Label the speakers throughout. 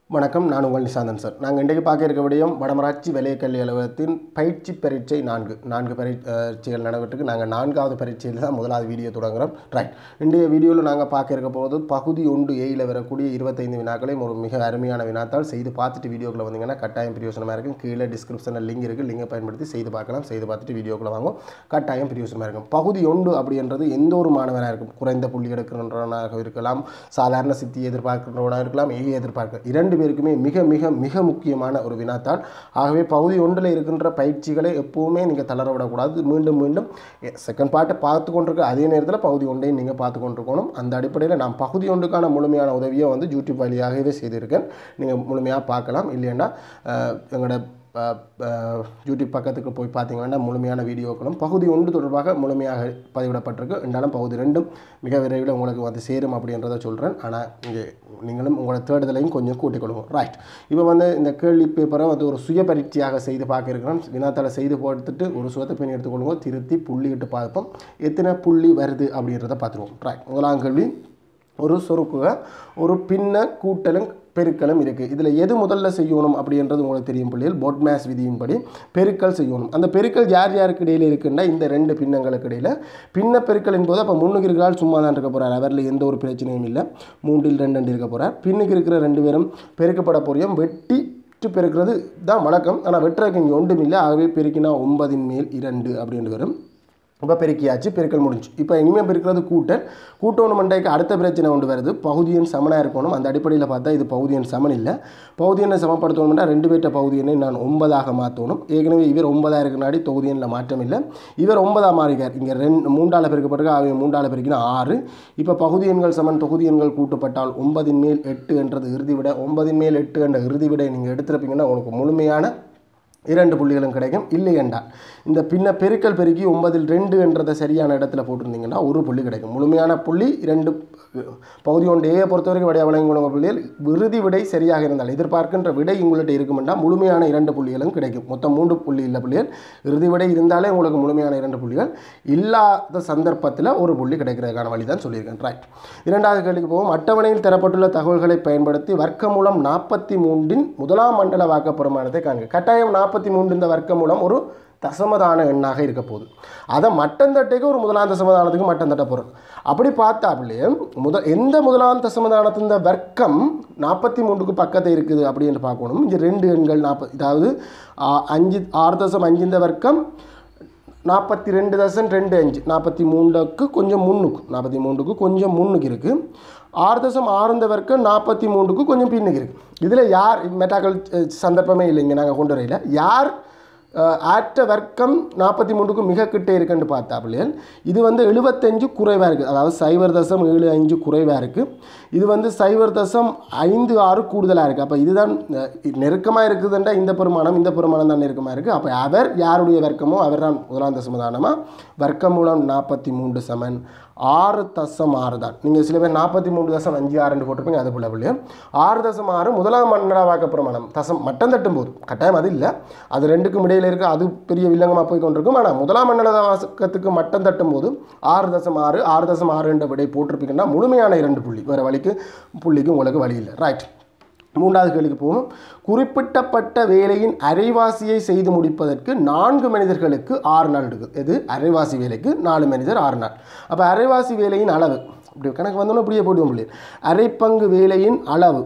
Speaker 1: வணக்கம் நான் உங்கள் நிசாந்தன் சார் நாங்கள் இன்றைக்கு பார்க்க இருக்க விடயம் வடமராட்சி வலய கல்வி அலுவலகத்தின் பயிற்சி பரீட்சை நான்கு நான்கு பரீட்சைகள் நடைபெற்றுக்கு நாங்கள் நான்காவது பரீட்சையில் தான் முதலாவது வீடியோ தொடங்குறோம் ரைட் இன்றைய வீடியோவில் நாங்கள் பார்க்க இருக்க போது பகுதி ஒன்று ஏயில் வரக்கூடிய இருபத்தைந்து வினாக்களையும் ஒரு மிக அருமையான வினாத்தால் செய்து பார்த்துட்டு வீடியோக்குள்ள வந்தீங்கன்னா கட்டாயம் பிரயோசனமாக இருக்கும் கீழே டிஸ்கிரிப்ஷனில் லிங்க் இருக்குது லிங்கை பயன்படுத்தி செய்து பார்க்கலாம் செய்து பார்த்துட்டு வீடியோக்குள்ள வாங்கும் கட்டாயம் பிரயோசனமாக இருக்கும் பகுதி ஒன்று அப்படின்றது எந்த ஒரு மாணவனாக இருக்கும் குறைந்த புள்ளி எடுக்கிறவனாக இருக்கலாம் சாதாரண சித்தி எதிர்பார்க்கிறவனாக இருக்கலாம் ஏ எதிர்பார்க்க இரண்டு பேருக்குமே மிக மிக மிக முக்கியமான ஒரு வினாத்தாள் ஆகவே பகுதி ஒன்றில் இருக்கின்ற பயிற்சிகளை எப்போவுமே நீங்கள் தளர விடக்கூடாது மீண்டும் மீண்டும் செகண்ட் பார்ட்டை பார்த்து கொண்டிருக்க அதே நேரத்தில் பகுதி ஒன்றையும் நீங்கள் பார்த்து கொண்டிருக்கணும் அந்த அடிப்படையில் நான் பகுதி ஒன்றுக்கான முழுமையான உதவியை வந்து யூடியூப் வழியாகவே செய்திருக்கேன் நீங்கள் முழுமையாக பார்க்கலாம் இல்லைன்னா அஹ், எங்களோட அஹ், அஹ், யூடியூப் பக்கத்துக்கு போய் பார்த்தீங்கன்னா முழுமையான வீடியோக்களும் பகுதி ஒன்று தொடர்பாக முழுமையாக பதிவிடப்பட்டிருக்கு இருந்தாலும் பகுதி ரெண்டும் மிக விரைவில் உங்களுக்கு வந்து சேரும் அப்படின்றத சொல்கிறேன் ஆனால் இங்கே நீங்களும் உங்களோட தேடுதலையும் கொஞ்சம் கூட்டிக் கொள்ளுங்க ரைட் இப்போ வந்து இந்த கேள்வி பேப்பரை வந்து ஒரு சுய பரீட்சையாக செய்து பார்க்க இருக்கிறோம் வினாத்தாளை செய்து போட்டுட்டு ஒரு சுகத்தை பின் எடுத்துக்கொள்ளுங்க திருத்தி புள்ளிட்டு பார்ப்போம் எத்தனை புள்ளி வருது அப்படின்றத பார்த்துருவோம் ரைட் முதலாம் கேள்வி ஒரு சொருக்குக ஒரு பின்ன கூட்டலும் பெருக்கலும் இருக்குது இதில் எது முதல்ல செய்யணும் அப்படின்றது உங்களுக்கு தெரியும் பிள்ளைகள் போட் மேஸ் விதியின்படி பெருக்கல் செய்யணும் அந்த பெருக்கல் யார் யாருக்கு இடையில் இருக்குன்னா இந்த ரெண்டு பின்னங்களுக்கு இடையில் பின்ன பெருக்கலின் போது அப்போ முன்னுக்கு இருக்கிறாள் சும்மா தான் இருக்க போகிறார் அவரில் எந்த ஒரு பிரச்சனையும் இல்லை மூன்றில் ரெண்டு ரெண்டு இருக்க போகிறார் பின்னுக்கு இருக்கிற ரெண்டு பேரும் பெருக்கப்பட போறியும் வெட்டி வெட்டு பெருக்கிறது தான் வழக்கம் ஆனால் வெட்டுறதுக்கு இங்கே ஒன்றும் இல்லை ஆகவே பெருக்கினா ஒன்பதின் மேல் இரண்டு அப்படின்னு வரும் இப்போ பெருக்கியாச்சு பெருக்கல் முடிஞ்சு இப்போ இனிமேல் பெருக்கிறது கூட்டல் கூட்டணும் மண்டைக்கு அடுத்த பிரச்சனை ஒன்று வருது பகுதியின் சமனாக இருக்கணும் அந்த அடிப்படையில் பார்த்தா இது பகுதியின் சமன் இல்லை பகுதியனை சமப்படுத்தணும்னா ரெண்டு பேர்ட்ட பகுதியனை நான் ஒன்பதாக மாற்றணும் ஏற்கனவே இவர் ஒன்பதாக இருக்கனாடி தொகுதியனில் மாற்றம் இல்லை இவர் ஒன்பதாக மாறிக்கார் இங்கே ரெண்டு மூன்றால் பெருக்கப்பட்டிருக்கு அவங்க மூன்றால் பெருக்கினா ஆறு இப்போ பகுதி எண்கள் சமன் தொகுதி எண்கள் கூட்டப்பட்டால் ஒன்பதின் மேல் எட்டு என்றது இறுதி விட ஒன்பதின் மேல் எட்டு என்ற இறுதி விட நீங்கள் எடுத்துருப்பீங்கன்னா உங்களுக்கு முழுமையான இரண்டு புள்ளிகளும் கிடைக்கும் இல்லை என்றால் இந்த பின்ன பெருக்கல் பெருக்கி ஒன்பதில் ரெண்டு என்றதை சரியான இடத்துல போட்டிருந்தீங்கன்னா ஒரு புள்ளி கிடைக்கும் முழுமையான புள்ளி இரண்டு பகுதி ஒன்று ஏயை பொறுத்த வரைக்கும் விடைய வழங்கிய புள்ளிகள் விருதி விடை சரியாக இருந்தால் எதிர்பார்க்கின்ற விடை உங்கள்கிட்ட இருக்குமெண்டா முழுமையான இரண்டு புள்ளிகளும் கிடைக்கும் மொத்தம் மூன்று புள்ளி இல்லை புள்ளிகள் இறுதி விடை இருந்தாலே உங்களுக்கு முழுமையான இரண்டு புள்ளிகள் இல்லாத சந்தர்ப்பத்தில் ஒரு புள்ளி கிடைக்கிறதுக்கான வழி தான் சொல்லியிருக்கேன் ரைட் இரண்டாவது கேள்விக்கு போவோம் அட்டவணையில் தரப்பட்டுள்ள தகவல்களை பயன்படுத்தி வர்க்கமூலம் நாற்பத்தி மூன்றின் முதலாம் மண்டல வாக்க பிரமாணத்தை காண்க கட்டாயம் நாற்பத்தி மூன்று இந்த வர்க்கமூலம் ஒரு தசமதான எண்ணாக இருக்க போகுது அதை மட்டந்தட்டைக்கு ஒரு முதலாம் தசமதானத்துக்கு மட்டம் தட்ட போகிறது அப்படி பார்த்தாப்புலே முத எந்த முதலாம் தசமதானத்தின் இந்த வர்க்கம் நாற்பத்தி மூன்றுக்கு பக்கத்தில் இருக்குது அப்படின்னு பார்க்கணும் இங்கே ரெண்டு எண்கள் நாற்பது அதாவது ஆ, அஞ்சு ஆறு தசம் அஞ்சு இந்த வர்க்கம் நாற்பத்தி ரெண்டு தசம் ரெண்டு அஞ்சு நாற்பத்தி மூணுக்கு கொஞ்சம் முன்னுக்கு நாற்பத்தி மூணுக்கு கொஞ்சம் முன்னுக்கு இருக்குது ஆறு தசம் ஆறுந்த வர்க்கம் நாற்பத்தி மூணுக்கு கொஞ்சம் பின்னுக்கு இருக்குது இதில் யார் மெட்டாக்கள் அஹ், சந்தர்ப்பமே இல்லைங்க நாங்கள் கொண்டு வரையில் யார் அஹ், ஆற்ற வர்க்கம் நாற்பத்தி மூணுக்கு மிக கிட்டே இருக்குன்னு பார்த்தாப்புலையல் இது வந்து எழுபத்தஞ்சு குறைவாக இருக்குது அதாவது சைபர் தசம் ஏழு அஞ்சு குறைவாக இருக்குது இது வந்து சைபர் தசம் ஐந்து ஆறு கூடுதலாக இருக்குது அப்போ இதுதான் நெருக்கமாக இருக்குதுன்றா இந்த பெருமானம் இந்த பெருமானம் தான் நெருக்கமாக இருக்குது அப்போ அவர் யாருடைய வர்க்கமோ அவர் தான் முதலாம் தசமதானமாக வர்க்கம் மூலம் நாற்பத்தி மூன்று சமன் ஆறு தசம் ஆறு தான் நீங்கள் சில பேர் நாற்பத்தி மூணு தசம் அஞ்சு ஆறுன்னு போட்டிருப்பீங்க அது போல இல்லையா ஆறு தசம் ஆறு முதலாம் மன்னரா வாக்க பிரமாணம் தசம் மட்டம் தட்டும் போது கட்டாயம் அது இல்லை அது ரெண்டுக்கும் இடையில இருக்க அது பெரிய வில்லங்கமாக போய் கொண்டிருக்கும் ஆனால் முதலாம் மன்னர வாசக்கத்துக்கு மட்டம் தட்டும் போது ஆறு தசம் ஆறு ஆறு தசம் ஆறு என்ற விடை போட்டிருப்பீங்கன்னா முழுமையான இரண்டு புள்ளி வேறு வழிக்கு புள்ளிக்கு உங்களுக்கு வழி இல்லை ரைட் மூன்றாவது கேள்விக்கு போவோம் குறிப்பிட்டப்பட்ட வேலையின் அரைவாசியை செய்து முடிப்பதற்கு நான்கு மனிதர்களுக்கு ஆறு நாள் எடுக்குது எது அரைவாசி வேலைக்கு நாலு மனிதர் ஆறு நாள் அப்போ அரைவாசி வேலையின் அளவு இப்படி கணக்கு வந்தோன்னா இப்படியே போடுவோம் இல்லையா அரைப்பங்கு வேலையின் அளவு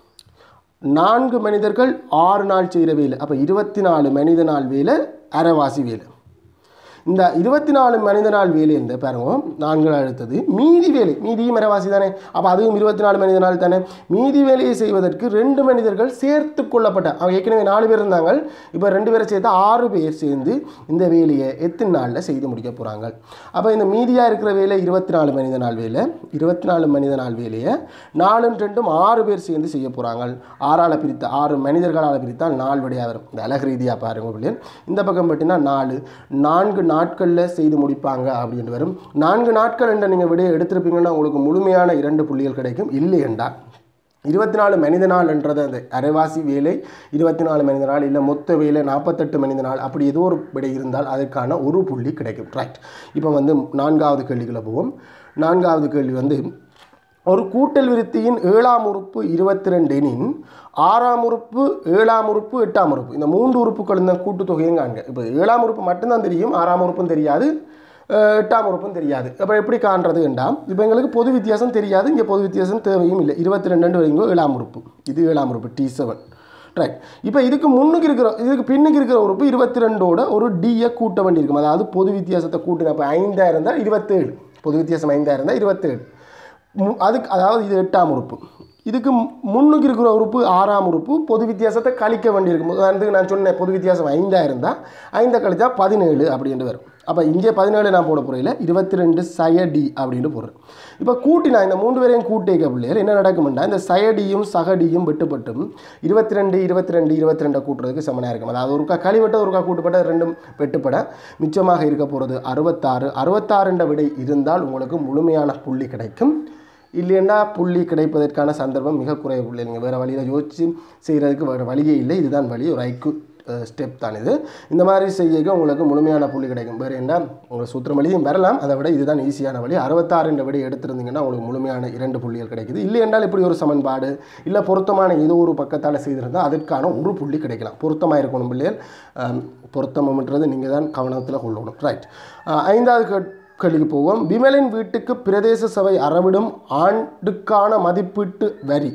Speaker 1: நான்கு மனிதர்கள் ஆறு நாள் செய்கிற வேலை அப்போ இருபத்தி நாலு மனித நாள் வேலை அரைவாசி வேலை இந்த இருபத்தி நாலு மனித நாள் வேலை இந்த பாருங்க நான்கு அடுத்தது மீதி வேலை மீதியும் மரவாசி தானே அப்போ அதுவும் இருபத்தி நாலு மனித நாள் தானே மீதி வேலையை செய்வதற்கு ரெண்டு மனிதர்கள் சேர்த்து கொள்ளப்பட்ட அவங்க ஏற்கனவே நாலு பேர் இருந்தாங்க இப்போ ரெண்டு பேரை சேர்த்து ஆறு பேர் சேர்ந்து இந்த வேலையை எத்தனை நாளில் செய்து முடிக்க போகிறாங்க அப்போ இந்த மீதியாக இருக்கிற வேலை இருபத்தி நாலு மனித நாள் வேலை இருபத்தி நாலு மனித நாள் வேலையை நாலும் ரெண்டும் ஆறு பேர் சேர்ந்து செய்ய போகிறாங்க ஆறால் பிரித்த ஆறு மனிதர்களால் பிரித்தால் நாலு விடையாக வரும் இந்த அழகு ரீதியாக பாருங்க பிள்ளைகள் இந்த பக்கம் பார்த்தீங்கன்னா நாலு நான்கு நாட்களில் செய்து முடிப்பாங்க அப்படின்னு வரும் நான்கு நாட்கள் என்ற நீங்கள் விடையை எடுத்திருப்பீங்கன்னா உங்களுக்கு முழுமையான இரண்டு புள்ளிகள் கிடைக்கும் இல்லை என்றால் இருபத்தி நாலு மனித நாள் என்றது அந்த அரைவாசி வேலை இருபத்தி நாலு மனித நாள் இல்லை மொத்த வேலை நாற்பத்தெட்டு மனித நாள் அப்படி ஏதோ ஒரு விடை இருந்தால் அதற்கான ஒரு புள்ளி கிடைக்கும் ரைட் இப்போ வந்து நான்காவது கேள்விக்குள்ள போவோம் நான்காவது கேள்வி வந்து ஒரு கூட்டல் விருத்தியின் ஏழாம் உறுப்பு இருபத்தி ரெண்டு எனின் ஆறாம் உறுப்பு ஏழாம் உறுப்பு எட்டாம் உறுப்பு இந்த மூன்று உறுப்புகள் இந்த கூட்டுத்தொகையும் காண்க இப்போ ஏழாம் உறுப்பு மட்டும்தான் தெரியும் ஆறாம் உறுப்பும் தெரியாது அஹ் எட்டாம் உறுப்பும் தெரியாது அப்போ எப்படி காண்றது என்றால் இப்போ எங்களுக்கு பொது வித்தியாசம் தெரியாது இங்கே பொது வித்தியாசம் தேவையும் இல்லை இருபத்தி ரெண்டு வரைக்கும் ஏழாம் உறுப்பு இது ஏழாம் உறுப்பு டி செவன் ரைட் இப்போ இதுக்கு முன்னுக்கு இருக்கிற இதுக்கு பின்னுக்கு இருக்கிற உறுப்பு இருபத்தி ரெண்டோட ஒரு டியை கூட்ட வேண்டியிருக்கும் அதாவது பொது வித்தியாசத்தை கூட்டின அப்போ ஐந்தாயிரம் இருந்தால் இருபத்தேழு பொது வித்தியாசம் ஐந்தாயிரம் இருந்தால் இருபத்தேழு மு- அதுக்கு அதாவது இது எட்டாம் உறுப்பு இதுக்கு மு- முன்னுக்கு இருக்கிற உறுப்பு ஆறாம் உறுப்பு பொது வித்தியாசத்தை கழிக்க வேண்டியிருக்கும் உதாரணத்துக்கு நான் சொன்னேன் பொது வித்தியாசம் ஐந்தாயிரம் தான் ஐந்தை கழிச்சா பதினேழு அப்படின்ட்டு வரும் அப்போ இங்கே பதினேழு நான் போட போகிறேன் இருபத்தி ரெண்டு சயடி அப்படின்ட்டு போடுறேன் இப்போ கூட்டி நான் இந்த மூன்று பேரையும் கூட்டிக்க பிள்ளைகள் என்ன நடக்கும்னா இந்த சயடியும் சகடியும் வெட்டுப்பட்டும் இருபத்தி ரெண்டு இருபத்தி ரெண்டு இருபத்தி ரெண்டை கூட்டுறதுக்கு சமனாக இருக்கும் அதாவது ஒருக்கா கழிவட்ட ஒருக்கா கூட்டுப்பட்ட ரெண்டும் வெட்டுப்பட மிச்சமாக இருக்க போகிறது அறுபத்தாறு அறுபத்தாறுன்ற விடை இருந்தால் உங்களுக்கு முழுமையான புள்ளி கிடைக்கும் இல்லைன்னா புள்ளி கிடைப்பதற்கான சந்தர்ப்பம் மிக குறைவு இல்லை நீங்கள் வேறு வழியில் யோசிச்சு செய்கிறதுக்கு வேறு வழியே இல்லை இதுதான் வழி ஒரு ஐக்கு ஸ்டெப் தான் இது இந்த மாதிரி செய்ய உங்களுக்கு முழுமையான புள்ளி கிடைக்கும் வேறு என்ன உங்களுக்கு சூத்திரம் வழியும் வரலாம் அதை விட இதுதான் ஈஸியான வழி அறுபத்தாறுன்ற விட எடுத்திருந்தீங்கன்னா உங்களுக்கு முழுமையான இரண்டு புள்ளிகள் கிடைக்குது இல்லை என்றால் இப்படி ஒரு சமன்பாடு இல்லை பொருத்தமான ஏதோ ஒரு பக்கத்தால் செய்திருந்தால் அதற்கான ஒரு புள்ளி கிடைக்கலாம் பொருத்தமாக இருக்கணும் பிள்ளைகள் ஆம், பொருத்தமன்றது நீங்கள் தான் கவனத்தில் கொள்ளணும் ரைட் ஐந்தாவது கேட் கேள்விக்கு போவோம் விமலின் வீட்டுக்கு பிரதேச சபை அறவிடும் ஆண்டுக்கான மதிப்பீட்டு வரி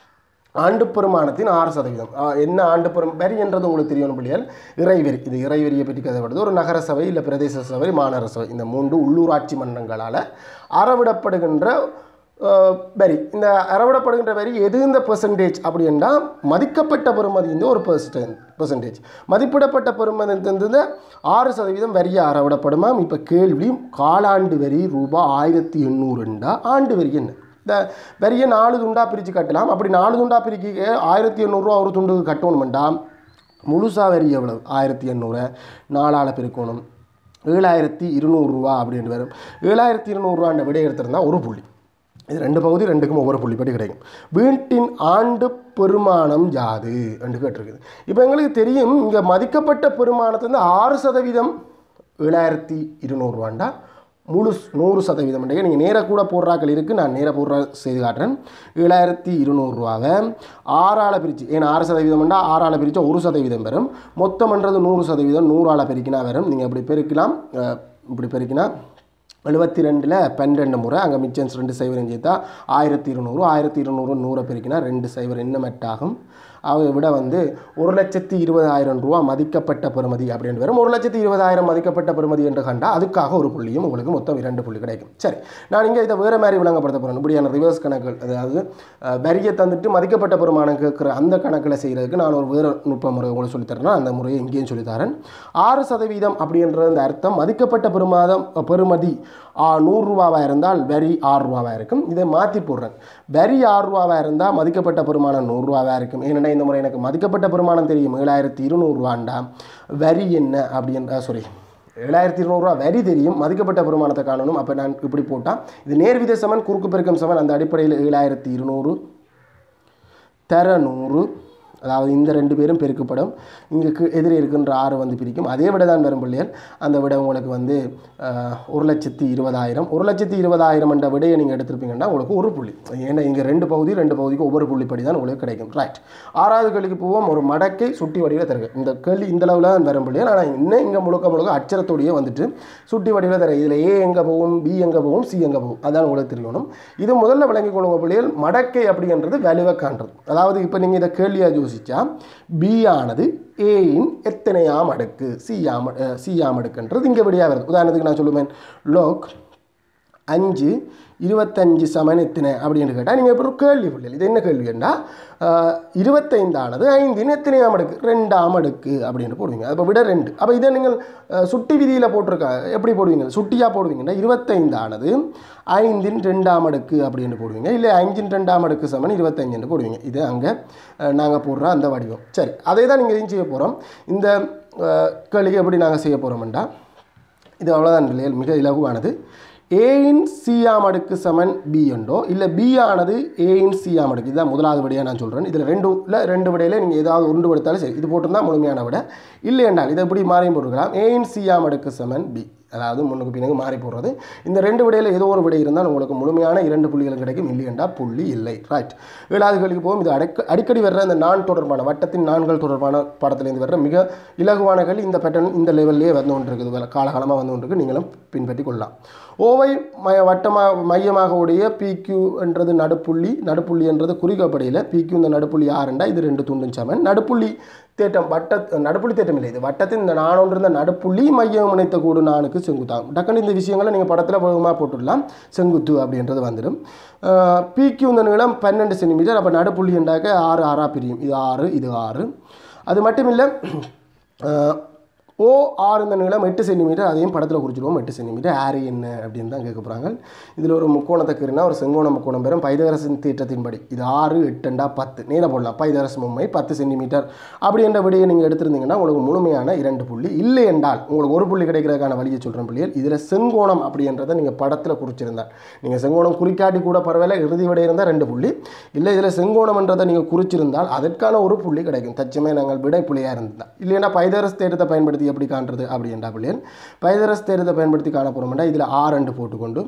Speaker 1: ஆண்டு பெருமானத்தின் ஆறு சதவீதம் ஆ, என்ன ஆண்டு பெரும் வரி என்றது உங்களுக்கு தெரியணும் பிள்ளைகள் இறைவரி இது இறைவரியை பற்றி கதைப்படுது ஒரு நகர சபை இல்லை பிரதேச சபை மாநகர சபை இந்த மூன்று உள்ளூராட்சி மன்றங்களால் அறவிடப்படுகின்ற ஆ, வரி இந்த அறவிடப்படுகின்ற வரி எது இந்த பெர்சன்டேஜ் அப்படின்னா மதிக்கப்பட்ட பெறுமதி வந்து ஒரு பெர்சன்டேஜ் பெர்சன்டேஜ் மதிப்பிடப்பட்ட பெறுமதி வந்து ஆறு சதவீதம் வரியை அறவிடப்படுமாம் இப்போ கேள்வி காலாண்டு வரி ரூபாய் ஆயிரத்தி எண்ணூறுண்டா ஆண்டு வரி என்ன இந்த வரியை நாலு துண்டாக பிரித்து கட்டலாம் அப்படி நாலு துண்டாக பிரிக்க ஆயிரத்தி எண்ணூறுரூவா ஒரு துண்டுக்கு கட்டணுமெண்டா முழுசா வரி எவ்வளவு ஆயிரத்தி எண்ணூறு நாலால் பெருக்கணும் ஏழாயிரத்தி இருநூறுரூவா அப்படின்னு வரும் ஏழாயிரத்தி இருநூறுவான்ற விடை எடுத்திருந்தா ஒரு புள்ளி இது ரெண்டு பகுதி ரெண்டுக்கும் ஒவ்வொரு புள்ளிப்படி கிடைக்கும் வீட்டின் ஆண்டு பெருமானம் யாது என்று கேட்டிருக்குது இப்போ எங்களுக்கு தெரியும் இங்கே மதிக்கப்பட்ட பெருமானத்தை வந்து ஆறு சதவீதம் ஏழாயிரத்தி இருநூறுவாண்டா முழு நூறு சதவீதம் நீங்கள் நேராக கூட போடுறாக்கள் இருக்குது நான் நேராக போடுற செய்து காட்டுறேன் ஏழாயிரத்தி இருநூறுவாவை ஆறால் பிரித்து ஏன்னா ஆறு சதவீதம்ண்டா ஆறால் பிரித்தா ஒரு சதவீதம் வரும் மொத்தம்ன்றது நூறு சதவீதம் நூறால் பெருக்கினா வரும் நீங்கள் இப்படி பெருக்கலாம் அஹ், இப்படி பெருக்கினா எழுபத்தி ரெண்டில் பன்னெண்டு முறை அங்கே மிச்சன்ஸ் ரெண்டு சைவர் சேர்த்தா ஆயிரத்தி இருநூறு ஆயிரத்தி இருநூறு நூறை பெருக்கினா ரெண்டு சைவர் என்ன மெட்டாகும் அதை விட வந்து ஒரு லட்சத்தி இருபதாயிரம் ரூபா மதிக்கப்பட்ட பெறுமதி அப்படின்னு வரும் ஒரு லட்சத்தி இருபதாயிரம் மதிக்கப்பட்ட பெறுமதி என்று கண்டா அதுக்காக ஒரு புள்ளியும் உங்களுக்கு மொத்தம் இரண்டு புள்ளி கிடைக்கும் சரி நான் இங்கே இதை வேறு மாதிரி விளங்கப்படுத்த போகிறேன் இப்படியான ரிவர்ஸ் கணக்குகள் அதாவது அஹ், வரியை தந்துட்டு மதிக்கப்பட்ட பெருமானம் கேட்குற அந்த கணக்கில் செய்கிறதுக்கு நான் ஒரு வேறு நுட்ப முறை உங்களுக்கு சொல்லித்தரேன்னா அந்த முறையை இங்கேயும் சொல்லித்தரேன் ஆறு சதவீதம் அப்படின்ற அந்த அர்த்தம் மதிக்கப்பட்ட பெருமாதம் பெறுமதி ஆ, நூறு ரூபாவாக இருந்தால் வரி ஆறு ரூபாவாக இருக்கும் இதை மாற்றி போடுறேன் வரி ஆறு ரூபாவாக இருந்தால் மதிக்கப்பட்ட பெருமானம் நூறுரூவாவாக இருக்கும் ஏன்னா இந்த முறை எனக்கு மதிக்கப்பட்ட பெருமானம் தெரியும் ஏழாயிரத்தி இருநூறுவாண்டா வரி என்ன அப்படின்ற சாரி ஏழாயிரத்தி இருநூறுவா வரி தெரியும் மதிக்கப்பட்ட பெருமானத்தை காணணும் அப்போ நான் இப்படி போட்டால் இது நேர்வித சமன் குறுக்கு பெருக்கம் சமன் அந்த அடிப்படையில் ஏழாயிரத்தி இருநூறு தர நூறு அதாவது இந்த ரெண்டு பேரும் பெருக்கப்படும் இங்கே எதிரே இருக்கின்ற ஆறு வந்து பிரிக்கும் அதே விட தான் வரும் பிள்ளைகள் அந்த விட உங்களுக்கு வந்து ஆஹ், ஒரு லட்சத்தி இருபதாயிரம் ஒரு லட்சத்தி இருபதாயிரம் என்ற விடையை நீங்கள் எடுத்திருப்பீங்கன்னா உங்களுக்கு ஒரு புள்ளி ஏன்னா இங்கே ரெண்டு பகுதி ரெண்டு பகுதிக்கு ஒவ்வொரு புள்ளிப்படி தான் உங்களுக்கு கிடைக்கும் ரைட் ஆறாவது கேள்விக்கு போவோம் ஒரு மடக்கை சுட்டி வடிவில் தருக இந்த கேள்வி இந்த அளவில் தான் வரும் பிள்ளைகள் ஆனால் இன்னும் இங்கே முழுக்க முழுக்க அச்சரத்தோடையே வந்துட்டு சுட்டி வடிவில் தர இதில் ஏ எங்கே போகும் பி எங்கே போகும் சி எங்கே போகும் அதான் உங்களுக்கு தெரியணும் இது முதல்ல விளங்கிக் கொள்ளுங்க பிள்ளைகள் மடக்கை அப்படின்றது வலுவை காண்றது அதாவது இப்போ நீங்கள் இதை கேள்வியாக யோசிச்சா பி ஆனது ஏயின் எத்தனையாம் அடுக்கு சியாம் சியாம் அடுக்குன்றது இங்கே விடையாக வருது உதாரணத்துக்கு நான் சொல்லுவேன் லோக் அஞ்சு இருபத்தஞ்சு சமன் எத்தனை அப்படின்னு கேட்டால் நீங்கள் இப்போ ஒரு கேள்வி பிள்ளைகள் இது என்ன கேள்வின்னா இருபத்தைந்தானது ஐந்தின் எத்தனையாம் அடுக்கு ரெண்டாம் அடுக்கு அப்படின்னு போடுவீங்க அப்போ விட ரெண்டு அப்போ இதை நீங்கள் அஹ், சுட்டி விதியில் போட்டிருக்கா எப்படி போடுவீங்க சுட்டியாக போடுவீங்கன்னா இருபத்தைந்தானது ஐந்தின் ரெண்டாம் அடுக்கு அப்படின்னு போடுவீங்க இல்லை ஐந்தின் ரெண்டாம் அடுக்கு சமன் இருபத்தஞ்சுன்னு போடுவீங்க இது அங்கே நாங்கள் போடுற அந்த வடிவம் சரி அதே தான் நீங்கள் இதையும் செய்ய போகிறோம் இந்த அஹ், கேள்விக்கு எப்படி நாங்கள் செய்ய போகிறோம்டா இது அவ்வளோதான் பிள்ளைகள் மிக இலகுவானது ஏயின் சியாம் அடுக்கு சமன் பி உண்டோ இல்லை பி ஆனது ஏயின் சியாம் அடுக்கு இதுதான் முதலாவது விடையாக நான் சொல்கிறேன் இதில் ரெண்டு இல்லை ரெண்டு விடையில் நீங்கள் ஏதாவது ஒன்று எடுத்தாலும் சரி இது போட்டிருந்தா முழுமையான விட இல்லை என்றால் இதை எப்படி மாறியும் போட்டுக்கலாம் ஏயின் சியாம் அடுக்கு சமன் பி அதாவது முன்னுக்கு பின்னுக்கு மாறி போடுறது இந்த ரெண்டு விடையில் ஏதோ ஒரு விடை இருந்தால் உங்களுக்கு முழுமையான இரண்டு புள்ளிகள் கிடைக்கும் இல்லையென்றா புள்ளி இல்லை ரைட் ஏழாவது கேள்விக்கு போகும் இது அடக்க அடிக்கடி வர்ற இந்த நான் தொடர்பான வட்டத்தின் நான்கள் தொடர்பான பாடத்திலேருந்து வர்ற மிக இலகுவான கேள்வி இந்த பேட்டர்ன் இந்த லெவல்லே வந்து கொண்டு இருக்குது வேலை காலகாலமாக வந்து கொண்டு இருக்கு நீங்களும் பின்பற்றி கொள்ளலாம் ஓவை மய வட்டமாக மையமாக உடைய பிக்யூ என்றது நடுப்புள்ளி நடுப்புள்ளி என்றது குறிக்கப்படையில் பிக்யூ இந்த நடுப்புள்ளி ஆறுண்டா இது ரெண்டு துண்டும் சமன் நடுப்புள்ளி தேட்டம் வட்ட நடுப்புள்ளி தேட்டம் இல்லை இது வட்டத்தின் இந்த நானொன்று இருந்த நடுப்புள்ளி மையம் இணைத்த கூடு நானுக்கு செங்குத்தாகும் டக்குன்னு இந்த விஷயங்களை நீங்கள் படத்தில் வேகமாக போட்டுடலாம் செங்குத்து அப்படின்றது வந்துடும் பிக்யூ இந்த நீளம் பன்னெண்டு சென்டிமீட்டர் அப்போ நடுப்புள்ளி என்றாக்க ஆறு ஆறாக பிரியும் இது ஆறு இது ஆறு அது மட்டும் இல்லை ஓ ஆறு இந்த நீளம் எட்டு சென்டிமீட்டர் அதையும் படத்தில் குறிச்சிடுவோம் எட்டு சென்டிமீட்டர் ஆறு என்ன அப்படின்னு தான் கேட்க போகிறாங்க இதில் ஒரு முக்கோணத்தை கீறினா ஒரு செங்கோண முக்கோணம் பெறும் பைதகரசின் தீட்டத்தின்படி இது ஆறு எட்டுண்டா பத்து நேர போடலாம் பைதகரஸ் மும்மை பத்து சென்டிமீட்டர் அப்படி என்ற விடையை நீங்கள் எடுத்திருந்தீங்கன்னா உங்களுக்கு முழுமையான இரண்டு புள்ளி இல்லை என்றால் உங்களுக்கு ஒரு புள்ளி கிடைக்கிறதுக்கான வழியை சொல்கிறேன் பிள்ளைகள் இதில் செங்கோணம் அப்படின்றத நீங்கள் படத்தில் குறிச்சிருந்தால் நீங்கள் செங்கோணம் குறிக்காட்டி கூட பரவாயில்ல இறுதி விடை இருந்தால் ரெண்டு புள்ளி இல்லை இதில் செங்கோணம்ன்றதை நீங்கள் குறிச்சிருந்தால் அதற்கான ஒரு புள்ளி கிடைக்கும் தச்சமே நாங்கள் விடை புள்ளியாக இருந்தால் இல்லைன்னா பைதரஸ் தேட்டத்தை பயன்படுத்தி எப்படி காண்றது அப்படின்றா பிள்ளைகள் பைதரஸ் தேட்டத்தை பயன்படுத்தி காண போகிறோம்னா இதில் ஆறு ரெண்டு போட்டுக்கொண்டு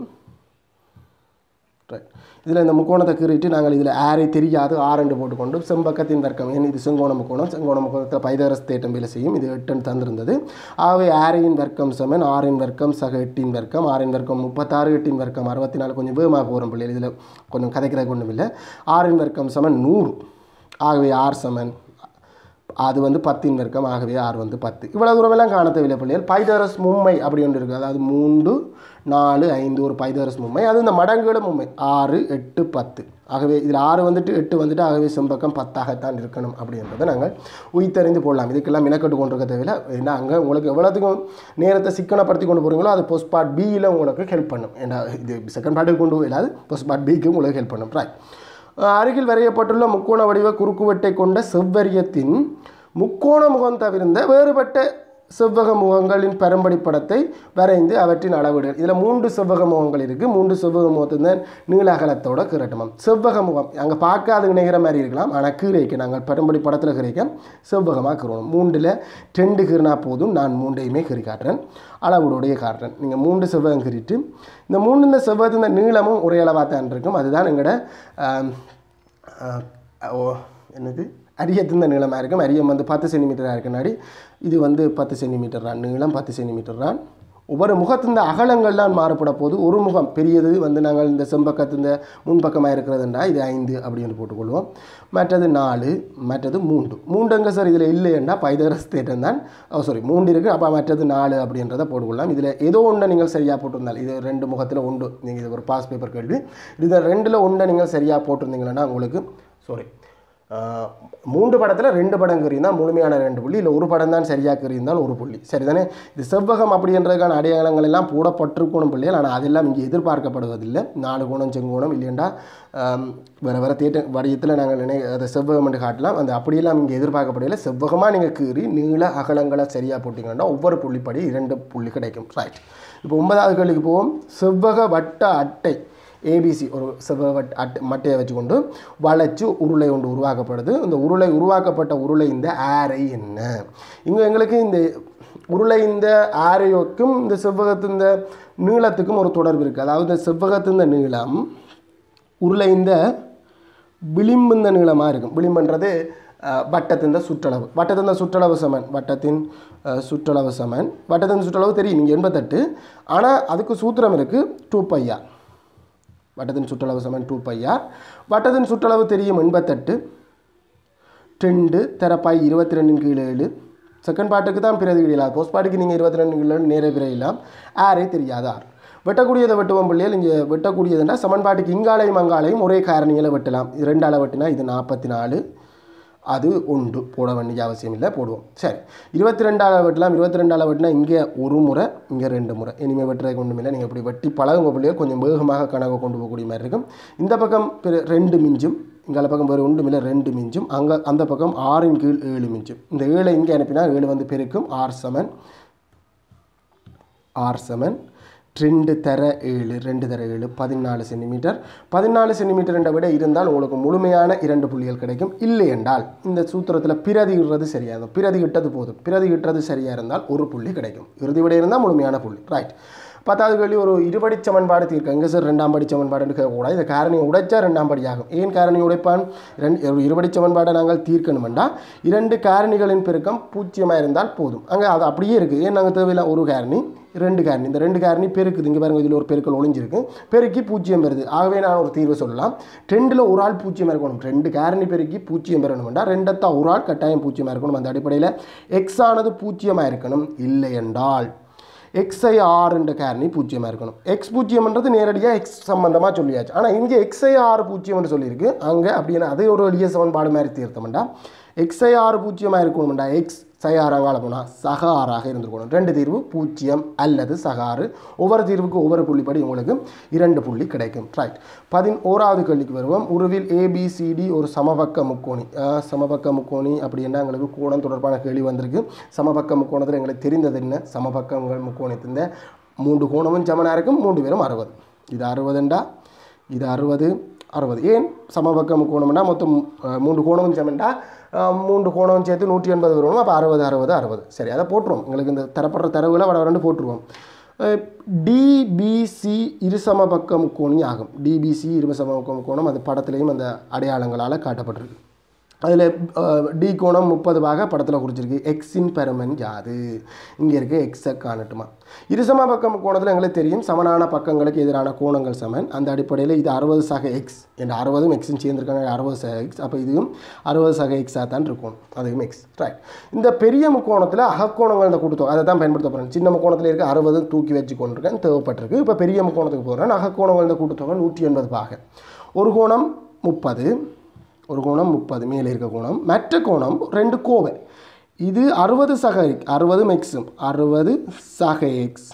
Speaker 1: ரைட் இதில் இந்த முக்கோணத்தை கீறிட்டு நாங்கள் இதில் ஆரை தெரியாது ஆரண்டு போட்டுக்கொண்டு செம்பக்கத்தின் வர்க்கம் ஏன் இது செங்கோண முக்கோணம் செங்கோண முக்கோணத்தில் பைதரஸ் தேட்டம் வேலை செய்யும் இது எட்டுன்னு தந்திருந்தது ஆகவே ஆரையின் வர்க்கம் சமன் ஆறின் வர்க்கம் சக எட்டின் வர்க்கம் ஆறின் வர்க்கம் முப்பத்தாறு எட்டின் வர்க்கம் அறுபத்தி நாலு கொஞ்சம் வேகமாக போகிறோம் பிள்ளைகள் இதில் கொஞ்சம் கதைக்கிறதுக்கு ஒன்றும் இல்லை ஆறின் வர்க்கம் சமன் நூறு ஆகவே ஆர் சமன் அது வந்து பத்தின் வர்க்கம் ஆகவே ஆறு வந்து பத்து இவ்வளோ தூரமெல்லாம் காண தேவையில்லை பிள்ளைகள் பைதரஸ் மும்மை அப்படி ஒன்று இருக்குது அதாவது மூன்று நாலு ஐந்து ஒரு பைதரஸ் மும்மை அது இந்த மடங்குகள மும்மை ஆறு எட்டு பத்து ஆகவே இதில் ஆறு வந்துட்டு எட்டு வந்துட்டு ஆகவே செம்பக்கம் பத்தாகத்தான் இருக்கணும் அப்படின்றத நாங்கள் உயிர்த்தறிந்து போடலாம் இதுக்கெல்லாம் மினக்கட்டு கொண்டு இருக்க தேவையில்லை ஏன்னா அங்கே உங்களுக்கு எவ்வளோத்துக்கும் நேரத்தை சிக்கனப்படுத்தி கொண்டு போகிறீங்களோ அது போஸ்ட் பார்ட் பியில் உங்களுக்கு ஹெல்ப் பண்ணும் ஏன்னா இது செகண்ட் பார்ட்டுக்கு கொண்டு போயிடாது போஸ்ட் பார்ட் பிக்கு உங்களுக்கு ஹெல்ப் பண்ணும் ரைட் அருகில் வரையப்பட்டுள்ள முக்கோண வடிவ குறுக்குவெட்டை கொண்ட செவ்வரியத்தின் முக்கோண முகம் தவிர்ந்த வேறுபட்ட செவ்வக முகங்களின் பரம்படி படத்தை வரைந்து அவற்றின் அளவிடுகள் இதில் மூன்று செவ்வக முகங்கள் இருக்குது மூன்று செவ்வக முகத்தின் நீள அகலத்தோட கீரட்டமம் செவ்வக முகம் அங்கே பார்க்காத இணைகிற மாதிரி இருக்கலாம் ஆனால் கீரைக்கு நாங்கள் பரம்படி படத்தில் கீரைக்க செவ்வகமாக கீறணும் மூன்றில் ரெண்டு கீறினா போதும் நான் மூன்றையுமே கீறி காட்டுறேன் அளவுடைய காட்டுறேன் நீங்கள் மூன்று செவ்வகம் கீறிட்டு இந்த மூணு இந்த செவ்வகத்தின் நீளமும் ஒரே அளவாக தான் இருக்கும் அதுதான் எங்களோட ஓ என்னது அரியத்தின் நீளமாக இருக்கும் அரியம் வந்து பத்து சென்டிமீட்டராக இருக்கனாடி இது வந்து பத்து சென்டிமீட்டர் தான் நீளம் பத்து சென்டிமீட்டர் தான் ஒவ்வொரு முகத்தின் அகலங்கள்லாம் மாறுபட போது ஒரு முகம் பெரியது வந்து நாங்கள் இந்த செம்பக்கத்தின் முன்பக்கமாக இருக்கிறதுண்டா இது ஐந்து அப்படின்னு போட்டுக்கொள்வோம் மற்றது நாலு மற்றது மூன்று மூன்றுங்க சார் இதில் இல்லைன்னா பைதரஸ் தேட்டம் தான் ஓ சாரி மூன்று இருக்குது அப்போ மற்றது நாலு அப்படின்றத போட்டுக்கொள்ளலாம் இதில் ஏதோ ஒன்றை நீங்கள் சரியாக போட்டிருந்தால் இது ரெண்டு முகத்தில் உண்டு நீங்கள் இது ஒரு பாஸ் பேப்பர் கேள்வி இது ரெண்டில் ஒன்றை நீங்கள் சரியாக போட்டிருந்தீங்கன்னா உங்களுக்கு சாரி மூன்று படத்தில் ரெண்டு படம் கறியிருந்தால் முழுமையான ரெண்டு புள்ளி இல்லை ஒரு படம் தான் சரியாக கறியிருந்தால் ஒரு புள்ளி சரிதானே இது செவ்வகம் அப்படின்றதுக்கான அடையாளங்கள் எல்லாம் போடப்பட்டிருக்கணும் பிள்ளைகள் ஆனால் அதெல்லாம் இங்கே எதிர்பார்க்கப்படுவதில்லை நாலு கோணம் செங்கோணம் இல்லையண்டா வேறு வேறு தேட்ட வடிவத்தில் நாங்கள் நினை அதை செவ்வகம் என்று காட்டலாம் அந்த அப்படியெல்லாம் இங்கே எதிர்பார்க்கப்படையில செவ்வகமாக நீங்கள் கீறி நீள அகலங்களை சரியாக போட்டிங்கன்னா ஒவ்வொரு புள்ளிப்படி இரண்டு புள்ளி கிடைக்கும் ரைட் இப்போ ஒன்பதாவது கேள்விக்கு போவோம் செவ்வக வட்ட அட்டை ஏபிசி ஒரு செவ்வட் அட் மட்டையை வச்சுக்கொண்டு வளைச்சு உருளை ஒன்று உருவாக்கப்படுது இந்த உருளை உருவாக்கப்பட்ட உருளை இந்த ஆரை என்ன இங்கே எங்களுக்கு இந்த உருளை இந்த ஆரையோக்கும் இந்த செவ்வகத்தின் இந்த நீளத்துக்கும் ஒரு தொடர்பு இருக்குது அதாவது இந்த செவ்வகத்தின் நீளம் உருளை இந்த விளிம்புந்த நீளமாக இருக்கும் விளிம்புன்றது வட்டத்தின் சுற்றளவு வட்டத்தின் சுற்றளவு சமன் வட்டத்தின் சுற்றளவு சமன் வட்டத்தின் சுற்றளவு தெரியும் நீங்கள் எண்பத்தெட்டு ஆனால் அதுக்கு சூத்திரம் இருக்குது டூ பையார் வட்டத்தின் சுற்றளவு சமன் டூ பையார் வட்டத்தின் சுற்றளவு தெரியும் எண்பத்தெட்டு ரெண்டு தரப்பாய் இருபத்தி ரெண்டின் கீழே ஏழு செகண்ட் பாட்டுக்கு தான் பிறகு இடையிலாம் போஸ்ட் பாட்டுக்கு நீங்கள் இருபத்தி ரெண்டு கீழே நேர பிறையிலாம் ஆரே தெரியாது ஆர் வெட்டக்கூடியதை வெட்டுவோம் பிள்ளைகள் இங்கே வெட்டக்கூடியதுன்னா சமன்பாட்டுக்கு இங்காலையும் அங்காலையும் ஒரே காரணியில் வெட்டலாம் இது ரெண்டால் வெட்டினா இது நாற்பத்தி நாலு அது உண்டு போட வேண்டிய அவசியம் இல்லை போடுவோம் சரி இருபத்தி ரெண்டாவது வெட்டலாம் இருபத்தி ரெண்டாவது வெட்டினா இங்கே ஒரு முறை இங்கே ரெண்டு முறை இனிமேல் வெட்டுறதுக்கு ஒன்றும் இல்லை நீங்கள் இப்படி வெட்டி பழகுங்க பிள்ளையோ கொஞ்சம் வேகமாக கணக்கு கொண்டு போகக்கூடிய மாதிரி இருக்கும் இந்த பக்கம் பிற- ரெண்டு மிஞ்சும் இங்கே பக்கம் வேறு ஒன்றும் இல்லை ரெண்டு மிஞ்சும் அங்கே அந்த பக்கம் ஆறின் கீழ் ஏழு மிஞ்சும் இந்த ஏழை இங்கே அனுப்பினா ஏழு வந்து பெருக்கும் ஆர் செவன் ஆர் செவன் ரெண்டு தர ஏழு ரெண்டு தர ஏழு பதினாலு சென்டிமீட்டர் பதினாலு சென்டிமீட்டர் விட இருந்தால் உங்களுக்கு முழுமையான இரண்டு புள்ளிகள் கிடைக்கும் இல்லை என்றால் இந்த சூத்திரத்தில் பிரதி இடுறது சரியாக இருக்கும் பிரதி இட்டது போதும் பிரதி இட்டுறது சரியாக இருந்தால் ஒரு புள்ளி கிடைக்கும் இறுதி விட இருந்தால் முழுமையான புள்ளி ரைட் பத்தாவது கேள்வி ஒரு இருபடி சமன்பாடு தீர்க்க எங்கே சார் ரெண்டாம் படி சமன்பாடுன்னு கேட்கக்கூடாது இந்த காரணியை உடைச்சா ரெண்டாம் படி ஆகும் ஏன் காரணி உடைப்பான் ரெண்டு ஒரு இருபடி சமன்பாடை நாங்கள் தீர்க்கணுமெண்டா இரண்டு காரணிகளின் பெருக்கம் பூஜ்ஜியமாக இருந்தால் போதும் அங்கே அது அப்படியே இருக்குது ஏன் நாங்கள் தேவையில்லை ஒரு காரணி ரெண்டு காரணி இந்த ரெண்டு காரணி பெருக்குது இங்கே பாருங்க இதில் ஒரு பெருக்கல் ஒளிஞ்சிருக்கு பெருக்கி பூஜ்ஜியம் வருது ஆகவே நான் ஒரு தீர்வு சொல்லலாம் ரெண்டில் ஒரு ஆள் பூஜ்ஜியமாக இருக்கணும் ரெண்டு காரணி பெருக்கி பூஜ்ஜியம் பெறணும்டா ரெண்டத்தா ஒரு ஆள் கட்டாயம் பூஜ்ஜியமாக இருக்கணும் அந்த அடிப்படையில் எக்ஸ் ஆனது பூஜ்ஜியமாக இருக்கணும் இல்லை என்றால் எக்ஸ்ஐ ஆர் என்ற காரணி பூஜ்ஜியமாக இருக்கணும் எக்ஸ் பூஜ்ஜியம்ன்றது நேரடியாக எக்ஸ் சம்மந்தமாக சொல்லியாச்சு ஆனால் இங்கே எக்ஸ்ஐ ஆறு பூஜ்ஜியம்னு சொல்லியிருக்கு அங்கே அப்படின்னா அது ஒரு எளிய சமன்பாடு மாதிரி தீர்த்தம்டா எக்ஸ்ஐ ஆறு பூஜ்ஜியமாக இருக்கணும்டா எக்ஸ் சகாராங்கால போனால் சக ஆறாக இருந்திருக்கணும் ரெண்டு தீர்வு பூஜ்ஜியம் அல்லது சகாறு ஒவ்வொரு தீர்வுக்கு ஒவ்வொரு புள்ளிப்படி உங்களுக்கு இரண்டு புள்ளி கிடைக்கும் ரைட் பதின் ஓராவது கேள்விக்கு வருவோம் உருவில் ஏபிசிடி ஒரு சமபக்க முக்கோணி அஹ், சமபக்க முக்கோணி அப்படின்னா எங்களுக்கு கோணம் தொடர்பான கேள்வி வந்திருக்கு சமபக்க முக்கோணத்தில் எங்களுக்கு தெரிந்தது என்ன சமபக்கங்கள் முக்கோணத்தின் மூன்று கோணமும் சமனாக இருக்கும் மூன்று பேரும் அறுபது இது அறுபதுண்டா இது அறுபது அறுபது ஏன் சமபக்க முக்கோணம்னா மொத்தம் அஹ், மூன்று கோணமும் சமன்டா அஹ், மூன்று கோணமும் சேர்த்து நூற்றி எண்பது வரணும் அப்போ அறுபது அறுபது அறுபது சரி அதை போட்டுருவோம் எங்களுக்கு இந்த தரப்படுற தரவுகளை வட ரெண்டு போட்டுருவோம் டிபிசி இருசமபக்க முக்கோணி ஆகும் டிபிசி இருசமபக்க முக்கோணம் அது படத்துலையும் அந்த அடையாளங்களால் காட்டப்பட்டிருக்கு அதில் டி கோணம் முப்பது பாக படத்தில் குறிச்சிருக்கு எக்ஸின் பெருமன் யாது இங்கே இருக்க எக்ஸை காணட்டுமா இருசம பக்கம் கோணத்தில் எங்களுக்கு தெரியும் சமனான பக்கங்களுக்கு எதிரான கோணங்கள் சமன் அந்த அடிப்படையில் இது அறுபது சக எக்ஸ் என்ற அறுபதும் எக்ஸும் சேர்ந்துருக்காங்க அறுபது சக எக்ஸ் அப்போ இதுவும் அறுபது சக எக்ஸாக தான் இருக்கும் அதுவும் எக்ஸ் ரைட் இந்த பெரிய முக்கோணத்தில் அகக்கோணங்கள் இந்த கூட்டுத்தொகை அதை தான் பயன்படுத்த போகிறேன் சின்ன முக்கோணத்தில் இருக்க அறுபது தூக்கி வச்சு கொண்டிருக்கேன் தேவைப்பட்டிருக்கு இப்போ பெரிய முக்கோணத்துக்கு போகிறேன் அகக்கோணங்கள் இந்த கூட்டுத்தொகை நூற்றி எண்பது பாக ஒரு கோணம் முப்பது ஒரு கோணம் முப்பது மேலே இருக்க கோணம் மற்ற கோணம் ரெண்டு கோவை இது அறுபது சக அறுபது எக்ஸும் அறுபது சக எக்ஸ்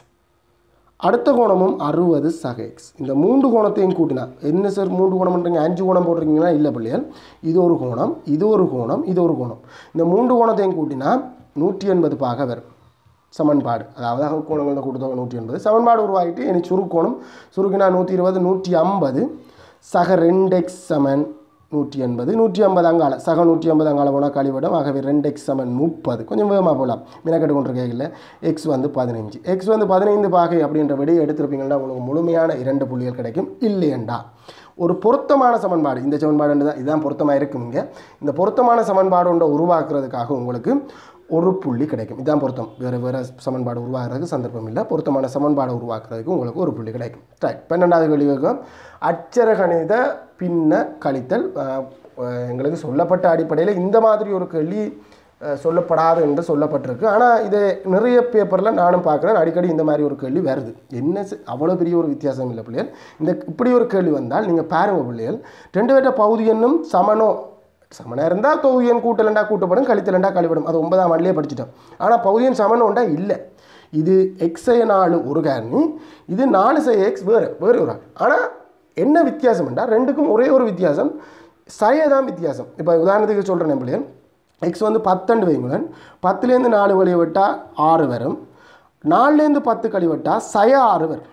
Speaker 1: அடுத்த கோணமும் அறுபது சக எக்ஸ் இந்த மூன்று கோணத்தையும் கூட்டினா என்ன சார் மூன்று கோணம் பண்ணுறீங்க அஞ்சு கோணம் போடுறீங்கன்னா இல்லை பிள்ளைகள் இது ஒரு கோணம் இது ஒரு கோணம் இது ஒரு கோணம் இந்த மூன்று கோணத்தையும் கூட்டினா நூற்றி எண்பது பாக வரும் சமன்பாடு அதாவது கோணங்களோட கூட்டுத்தொகை நூற்றி எண்பது சமன்பாடு உருவாகிட்டு எனக்கு சுருக்கோணம் சுருக்கினா நூற்றி இருபது நூற்றி ஐம்பது சக ரெண்டு எக்ஸ் சமன் நூற்றி எண்பது நூற்றி ஐம்பது அங்கால சக நூற்றி ஐம்பது அங்கால போனால் கழிவிடும் ஆகவே ரெண்டு எக்ஸ் சமன் முப்பது கொஞ்சம் வேகமாக போகலாம் மினக்கட்டு கொண்டிருக்கையில் எக்ஸ் வந்து பதினஞ்சு எக்ஸ் வந்து பதினைந்து பாகை அப்படின்ற விடையை எடுத்திருப்பீங்கன்னா உங்களுக்கு முழுமையான இரண்டு புள்ளிகள் கிடைக்கும் இல்லையண்டா ஒரு பொருத்தமான சமன்பாடு இந்த சமன்பாடு தான் இதுதான் பொருத்தமாக இருக்கும் இங்கே இந்த பொருத்தமான சமன்பாடு ஒன்றை உருவாக்குறதுக்காக உங்களுக்கு ஒரு புள்ளி கிடைக்கும் இதான் பொருத்தம் வேறு வேறு சமன்பாடு உருவாக்குறதுக்கு சந்தர்ப்பம் இல்லை பொருத்தமான சமன்பாடு உருவாக்குறதுக்கு உங்களுக்கு ஒரு புள்ளி கிடைக்கும் ரைட் பன்னெண்டாவது கேள்விக்கும் அச்சர கணித பின்ன கழித்தல் அஹ், அஹ், எங்களுக்கு சொல்லப்பட்ட அடிப்படையில் இந்த மாதிரி ஒரு கேள்வி அஹ், சொல்லப்படாது என்று சொல்லப்பட்டிருக்கு ஆனால் இது நிறைய பேப்பரில் நானும் பார்க்குறேன் அடிக்கடி இந்த மாதிரி ஒரு கேள்வி வருது என்ன செ- அவ்வளோ பெரிய ஒரு வித்தியாசம் இல்லை பிள்ளைகள் இந்த இப்படி ஒரு கேள்வி வந்தால் நீங்கள் பாருங்க பிள்ளைகள் ரெண்டு பேர்ட்ட பகுதி எண்ணும் சமனோ சமனாக இருந்தால் தொகுதியன் கூட்டலண்டா கூட்டப்படும் கழித்தலண்டா கழிப்படும் அது ஒன்பதாம் ஆண்டுலேயே படிச்சிட்டோம் ஆனால் பகுதியன் சமன் உண்டா இல்லை இது எக்ஸை நாலு ஒரு காரணி இது நாலு சை எக்ஸ் வேறு வேறு ஒரு ஆள் ஆனால் என்ன வித்தியாசம்ண்டா ரெண்டுக்கும் ஒரே ஒரு வித்தியாசம் சய தான் வித்தியாசம் இப்போ உதாரணத்துக்கு சொல்கிறேன் பிள்ளைகள் எக்ஸ் வந்து பத்தண்டு வைங்களேன் பத்துலேருந்து நாலு வழியை விட்டால் ஆறு வரும் நாலுலேருந்து பத்து கழி விட்டால் சய ஆறு வரும்